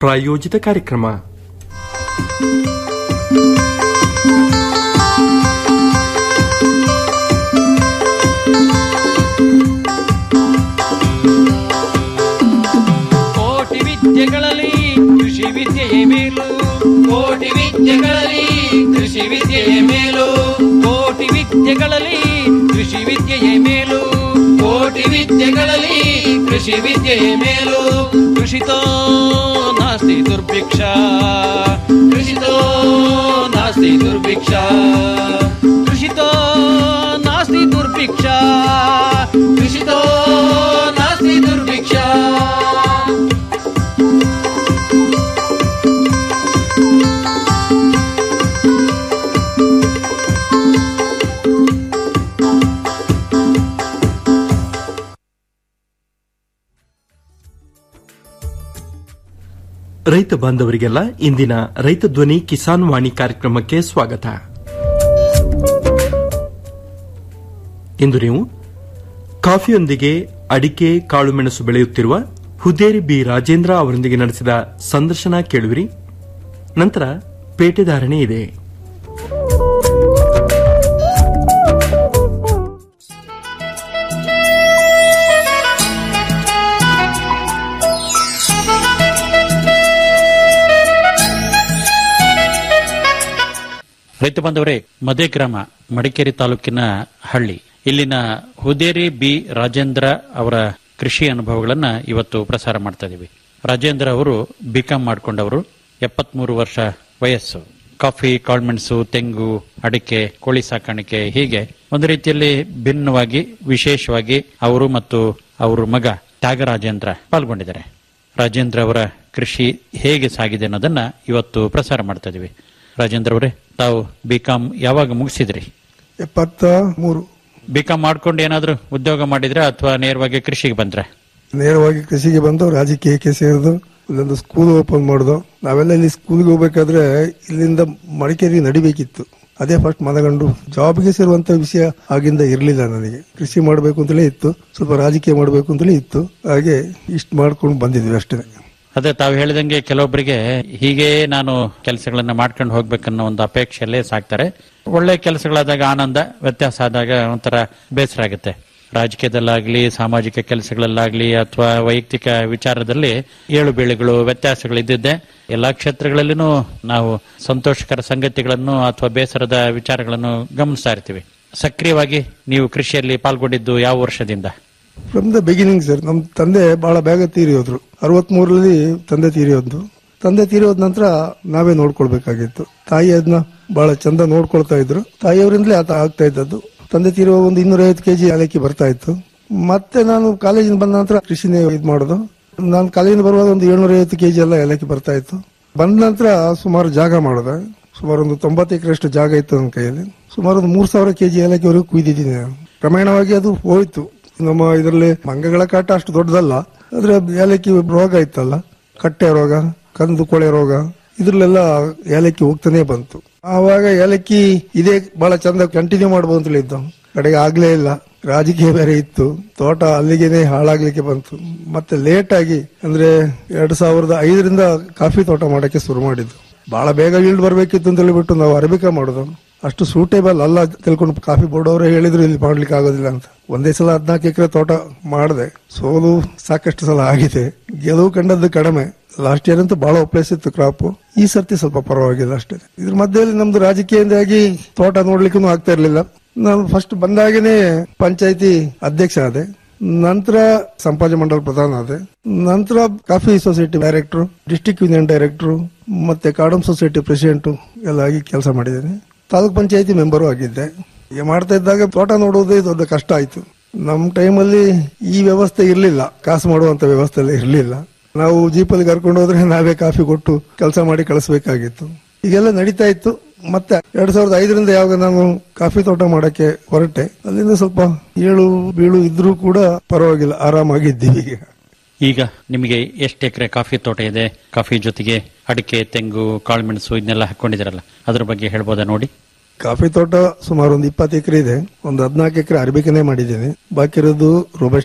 ಪ್ರಾಯೋಜಿತ ಕಾರ್ಯಕ್ರಮ ಕೋಟಿ ವಿದ್ಯೆಗಳಲ್ಲಿ ಕೃಷಿ ವಿದ್ಯೆಯೇ ಮೇಲು ಕೋಟಿ ವಿದ್ಯೆಗಳಲ್ಲಿ ಕೃಷಿ ವಿದ್ಯೆಯ ಮೇಲು ಕೋಟಿ ವಿದ್ಯೆಗಳಲ್ಲಿ ಕೃಷಿ ವಿದ್ಯೆಯೇ ಮೇಲು ಕೋಟಿ ವಿದ್ಯೆಗಳಲ್ಲಿ ಕೃಷಿ ವಿದ್ಯೆಯ ಮೇಲು ಕೃಷಿತೋ ನಾಸ್ತಿ ದುರ್ಭಿಕ್ಷ ಕೃಷಿತೋ ನಾಸ್ತಿ ದುರ್ಭಿಕ್ಷ ಕೃಷಿತೋ ನಾಸ್ತಿ ದುರ್ಭಿಕ್ಷ ಕೃಷಿತೋ ನಾಸ್ತಿ ದುರ್ಭಿಕ್ಷ ರೈತ ಬಾಂಧವರಿಗೆಲ್ಲ ಇಂದಿನ ರೈತ ಧ್ವನಿ ಕಿಸಾನ್ ವಾಣಿ ಕಾರ್ಯಕ್ರಮಕ್ಕೆ ಸ್ವಾಗತ ಇಂದು ನೀವು ಕಾಫಿಯೊಂದಿಗೆ ಅಡಿಕೆ ಕಾಳುಮೆಣಸು ಬೆಳೆಯುತ್ತಿರುವ ಹುದೇರಿ ಬಿ ರಾಜೇಂದ್ರ ಅವರೊಂದಿಗೆ ನಡೆಸಿದ ಸಂದರ್ಶನ ಕೇಳುವಿರಿ ನಂತರ ಪೇಟೆದಾರಣೆ ಇದೆ ರೈತ ಬಾಂಧವರೇ ಮದೇ ಗ್ರಾಮ ಮಡಿಕೇರಿ ತಾಲೂಕಿನ ಹಳ್ಳಿ ಇಲ್ಲಿನ ಹುದೇರಿ ಬಿ ರಾಜೇಂದ್ರ ಅವರ ಕೃಷಿ ಅನುಭವಗಳನ್ನ ಇವತ್ತು ಪ್ರಸಾರ ಮಾಡ್ತಾ ಇದೀವಿ ರಾಜೇಂದ್ರ ಅವರು ಬಿಕಾಂ ಮಾಡಿಕೊಂಡವರು ಎಪ್ಪತ್ಮೂರು ವರ್ಷ ವಯಸ್ಸು ಕಾಫಿ ಕಾಳ್ಮೆಣಸು ತೆಂಗು ಅಡಿಕೆ ಕೋಳಿ ಸಾಕಾಣಿಕೆ ಹೀಗೆ ಒಂದು ರೀತಿಯಲ್ಲಿ ಭಿನ್ನವಾಗಿ ವಿಶೇಷವಾಗಿ ಅವರು ಮತ್ತು ಅವರ ಮಗ ತ್ಯಾಗರಾಜೇಂದ್ರ ಪಾಲ್ಗೊಂಡಿದ್ದಾರೆ ರಾಜೇಂದ್ರ ಅವರ ಕೃಷಿ ಹೇಗೆ ಸಾಗಿದೆ ಅನ್ನೋದನ್ನ ಇವತ್ತು ಪ್ರಸಾರ ಮಾಡ್ತಾ ಇದೀವಿ ರಾಜೇಂದ್ರ ಅವರೇ ತಾವು ಬಿಕಾಂ ಯಾವಾಗ ಮುಗಿಸಿದ್ರಿ ಎಪ್ಪತ್ತ ಮೂರು ಬಿಕಾಂ ಮಾಡ್ಕೊಂಡು ಏನಾದ್ರೂ ಉದ್ಯೋಗ ಮಾಡಿದ್ರೆ ಅಥವಾ ನೇರವಾಗಿ ಕೃಷಿಗೆ ಬಂದ್ರೆ ನೇರವಾಗಿ ಕೃಷಿಗೆ ಬಂದು ರಾಜಕೀಯಕ್ಕೆ ಸೇರಿದು ಇಲ್ಲೊಂದು ಸ್ಕೂಲ್ ಓಪನ್ ಮಾಡಿದು ನಾವೆಲ್ಲ ಇಲ್ಲಿ ಸ್ಕೂಲ್ಗೆ ಹೋಗ್ಬೇಕಾದ್ರೆ ಇಲ್ಲಿಂದ ಮಡಿಕೇರಿ ನಡಿಬೇಕಿತ್ತು ಅದೇ ಫಸ್ಟ್ ಮನಗಂಡು ಜಾಬ್ಗೆ ಸೇರುವಂತ ವಿಷಯ ಆಗಿಂದ ಇರಲಿಲ್ಲ ನನಗೆ ಕೃಷಿ ಮಾಡಬೇಕು ಅಂತಲೇ ಇತ್ತು ಸ್ವಲ್ಪ ರಾಜಕೀಯ ಮಾಡಬೇಕು ಅಂತಲೇ ಇತ್ತು ಹಾಗೆ ಇಷ್ಟು ಮಾಡ್ಕೊಂಡು ಬಂದಿದ್ವಿ ಅಷ್ಟೇ ಅದೇ ತಾವು ಹೇಳಿದಂಗೆ ಕೆಲವೊಬ್ಬರಿಗೆ ಹೀಗೆ ನಾನು ಕೆಲಸಗಳನ್ನ ಮಾಡ್ಕೊಂಡು ಹೋಗ್ಬೇಕನ್ನೋ ಒಂದು ಅಪೇಕ್ಷೆಯಲ್ಲೇ ಸಾಕ್ತಾರೆ ಒಳ್ಳೆ ಕೆಲಸಗಳಾದಾಗ ಆನಂದ ವ್ಯತ್ಯಾಸ ಆದಾಗ ಒಂಥರ ಬೇಸರ ಆಗುತ್ತೆ ರಾಜಕೀಯದಲ್ಲಾಗ್ಲಿ ಸಾಮಾಜಿಕ ಕೆಲಸಗಳಲ್ಲಾಗ್ಲಿ ಅಥವಾ ವೈಯಕ್ತಿಕ ವಿಚಾರದಲ್ಲಿ ಏಳು ಬೀಳುಗಳು ವ್ಯತ್ಯಾಸಗಳು ಇದ್ದಿದ್ದೆ ಎಲ್ಲಾ ಕ್ಷೇತ್ರಗಳಲ್ಲಿನೂ ನಾವು ಸಂತೋಷಕರ ಸಂಗತಿಗಳನ್ನು ಅಥವಾ ಬೇಸರದ ವಿಚಾರಗಳನ್ನು ಗಮನಿಸ್ತಾ ಇರ್ತೀವಿ ಸಕ್ರಿಯವಾಗಿ ನೀವು ಕೃಷಿಯಲ್ಲಿ ಪಾಲ್ಗೊಂಡಿದ್ದು ಯಾವ ವರ್ಷದಿಂದ ಫ್ರಮ್ ದ ಬಿಗಿನಿಂಗ್ ಸರ್ ನಮ್ ತಂದೆ ಬಹಳ ಬೇಗ ತೀರಿ ಹೋದ್ರು ಅರವತ್ ಮೂರರಲ್ಲಿ ತಂದೆ ತೀರಿ ಹೋದ್ರು ತಂದೆ ತೀರಿ ಹೋದ ನಂತರ ನಾವೇ ನೋಡ್ಕೊಳ್ಬೇಕಾಗಿತ್ತು ತಾಯಿ ಅದನ್ನ ಬಹಳ ಚಂದ ನೋಡ್ಕೊಳ್ತಾ ಇದ್ರು ತಾಯಿಯವರಿಂದಲೇ ಆತ ಆಗ್ತಾ ಇದ್ದದ್ದು ತಂದೆ ತೀರಿ ಹೋಗಿ ಒಂದು ಇನ್ನೂರೈವತ್ತು ಕೆಜಿ ಏಲಕ್ಕಿ ಬರ್ತಾ ಇತ್ತು ಮತ್ತೆ ನಾನು ಕಾಲೇಜಿನ ಬಂದ ನಂತರ ಕೃಷಿನೇ ಇದು ಮಾಡೋದು ನಾನು ಕಾಲೇಜಿನ ಬರುವಾಗ ಒಂದು ಏಳ್ನೂರೈವತ್ತು ಕೆಜಿ ಎಲ್ಲ ಏಲಕ್ಕಿ ಬರ್ತಾ ಇತ್ತು ಬಂದ ನಂತರ ಸುಮಾರು ಜಾಗ ಮಾಡಿದೆ ಸುಮಾರು ಒಂದು ತೊಂಬತ್ತು ಎಕರೆಷ್ಟು ಜಾಗ ಇತ್ತು ನನ್ನ ಕೈಯಲ್ಲಿ ಸುಮಾರು ಒಂದು ಮೂರ್ ಸಾವಿರ ಕೆಜಿ ಏಲಕ್ಕಿವರೆಗೂ ಕುಯ್ದಿದ್ದೀನಿ ನಾನು ಕ್ರಮೇಣವಾಗಿ ಅದು ಹೋಯ್ತು ನಮ್ಮ ಇದರಲ್ಲಿ ಮಂಗಗಳ ಕಾಟ ಅಷ್ಟು ದೊಡ್ಡದಲ್ಲ ಆದ್ರೆ ಏಲಕ್ಕಿ ರೋಗ ಇತ್ತಲ್ಲ ಕಟ್ಟೆ ರೋಗ ಕಂದು ಕೊಳೆ ರೋಗ ಇದ್ರಲ್ಲೆಲ್ಲ ಏಲಕ್ಕಿ ಹೋಗ್ತಾನೆ ಬಂತು ಆವಾಗ ಏಲಕ್ಕಿ ಇದೇ ಬಹಳ ಚಂದ ಕಂಟಿನ್ಯೂ ಮಾಡಬಹುದು ಅಂತ ಇದ್ದು ಕಡೆಗೆ ಆಗ್ಲೇ ಇಲ್ಲ ರಾಜಕೀಯ ಬೇರೆ ಇತ್ತು ತೋಟ ಅಲ್ಲಿಗೆನೆ ಹಾಳಾಗ್ಲಿಕ್ಕೆ ಬಂತು ಮತ್ತೆ ಲೇಟ್ ಆಗಿ ಅಂದ್ರೆ ಎರಡ್ ಸಾವಿರದ ಐದರಿಂದ ಕಾಫಿ ತೋಟ ಮಾಡಕ್ಕೆ ಶುರು ಮಾಡಿದ್ದು ಬಹಳ ಬೇಗ ಈಲ್ಡ್ ಬರ್ಬೇಕಿತ್ತು ಅಂತ ಹೇಳ್ಬಿಟ್ಟು ನಾವು ಅರಬಿಕಾ ಮಾಡೋದು ಅಷ್ಟು ಸೂಟೇಬಲ್ ಅಲ್ಲ ತಿಳ್ಕೊಂಡು ಕಾಫಿ ಬೋರ್ಡ್ ಅವರೇ ಹೇಳಿದ್ರು ಇಲ್ಲಿ ಮಾಡ್ಲಿಕ್ಕೆ ಆಗೋದಿಲ್ಲ ಅಂತ ಒಂದೇ ಸಲ ಹದಿನಾಲ್ಕು ಎಕರೆ ತೋಟ ಮಾಡಿದೆ ಸೋಲು ಸಾಕಷ್ಟು ಸಲ ಆಗಿದೆ ಗೆಲುವು ಕಂಡದ್ದು ಕಡಿಮೆ ಲಾಸ್ಟ್ ಇಯರ್ ಅಂತೂ ಬಹಳ ಪ್ಲೇಸ್ ಇತ್ತು ಕ್ರಾಪ್ ಈ ಸರ್ತಿ ಸ್ವಲ್ಪ ಪರವಾಗಿಲ್ಲ ಅಷ್ಟೇ ಇದ್ರ ಮಧ್ಯದಲ್ಲಿ ನಮ್ದು ರಾಜಕೀಯದಿಂದಾಗಿ ತೋಟ ನೋಡ್ಲಿಕ್ಕೂ ಆಗ್ತಾ ಇರ್ಲಿಲ್ಲ ನಾನು ಫಸ್ಟ್ ಬಂದಾಗೇನೆ ಪಂಚಾಯತಿ ಅಧ್ಯಕ್ಷ ಆದೆ ನಂತರ ಸಂಪಾಜ ಮಂಡಲ ಪ್ರಧಾನ ಆದೆ ನಂತರ coffee society director district union director ಮತ್ತೆ ಕಾಡಮ್ ಸೊಸೈಟಿ ಪ್ರೆಸಿಡೆಂಟ್ ಎಲ್ಲ ಆಗಿ ಕೆಲಸ ಮಾಡಿದ್ದೇನೆ ತಾಲೂಕ್ ಪಂಚಾಯತಿ ಮೆಂಬರು ಆಗಿದ್ದೆ ಈಗ ಮಾಡ್ತಾ ಇದ್ದಾಗ ತೋಟ ನೋಡುವುದೇ ದೊಡ್ಡ ಕಷ್ಟ ಆಯ್ತು ನಮ್ಮ ಟೈಮಲ್ಲಿ ಈ ವ್ಯವಸ್ಥೆ ಇರಲಿಲ್ಲ ಕಾಸು ಮಾಡುವಂತ ವ್ಯವಸ್ಥೆ ಎಲ್ಲ ಇರಲಿಲ್ಲ ನಾವು ಜೀಪಲ್ಲಿ ಕರ್ಕೊಂಡು ಹೋದ್ರೆ ನಾವೇ ಕಾಫಿ ಕೊಟ್ಟು ಕೆಲಸ ಮಾಡಿ ಕಳಿಸ್ಬೇಕಾಗಿತ್ತು ಈಗೆಲ್ಲ ನಡೀತಾ ಇತ್ತು ಮತ್ತೆ ಎರಡ್ ಸಾವಿರದ ಐದರಿಂದ ಯಾವಾಗ ನಾನು ಕಾಫಿ ತೋಟ ಮಾಡಕ್ಕೆ ಹೊರಟೆ ಅಲ್ಲಿಂದ ಸ್ವಲ್ಪ ಏಳು ಬೀಳು ಇದ್ರೂ ಕೂಡ ಪರವಾಗಿಲ್ಲ ಆರಾಮಾಗಿದ್ದೀವಿ ಈಗ ಈಗ ನಿಮಗೆ ಎಷ್ಟು ಎಕರೆ ಕಾಫಿ ತೋಟ ಇದೆ ಕಾಫಿ ಜೊತೆಗೆ ಅಡಿಕೆ ತೆಂಗು ಕಾಳುಮೆಣಸು ಇದನ್ನೆಲ್ಲ ಹಾಕೊಂಡಿದ್ದೀರಲ್ಲ ಅದ್ರ ಬಗ್ಗೆ ಹೇಳ್ಬೋದಾ ನೋಡಿ ಕಾಫಿ ತೋಟ ಸುಮಾರು ಒಂದು ಇಪ್ಪತ್ತು ಎಕರೆ ಇದೆ ಒಂದು ಹದಿನಾಲ್ಕು ಎಕರೆ ಅರಬಿಕನೆ ಮಾಡಿದ್ದೇನೆ ಬಾಕಿ ಇರೋದು ರೋಬಸ್ಟಾ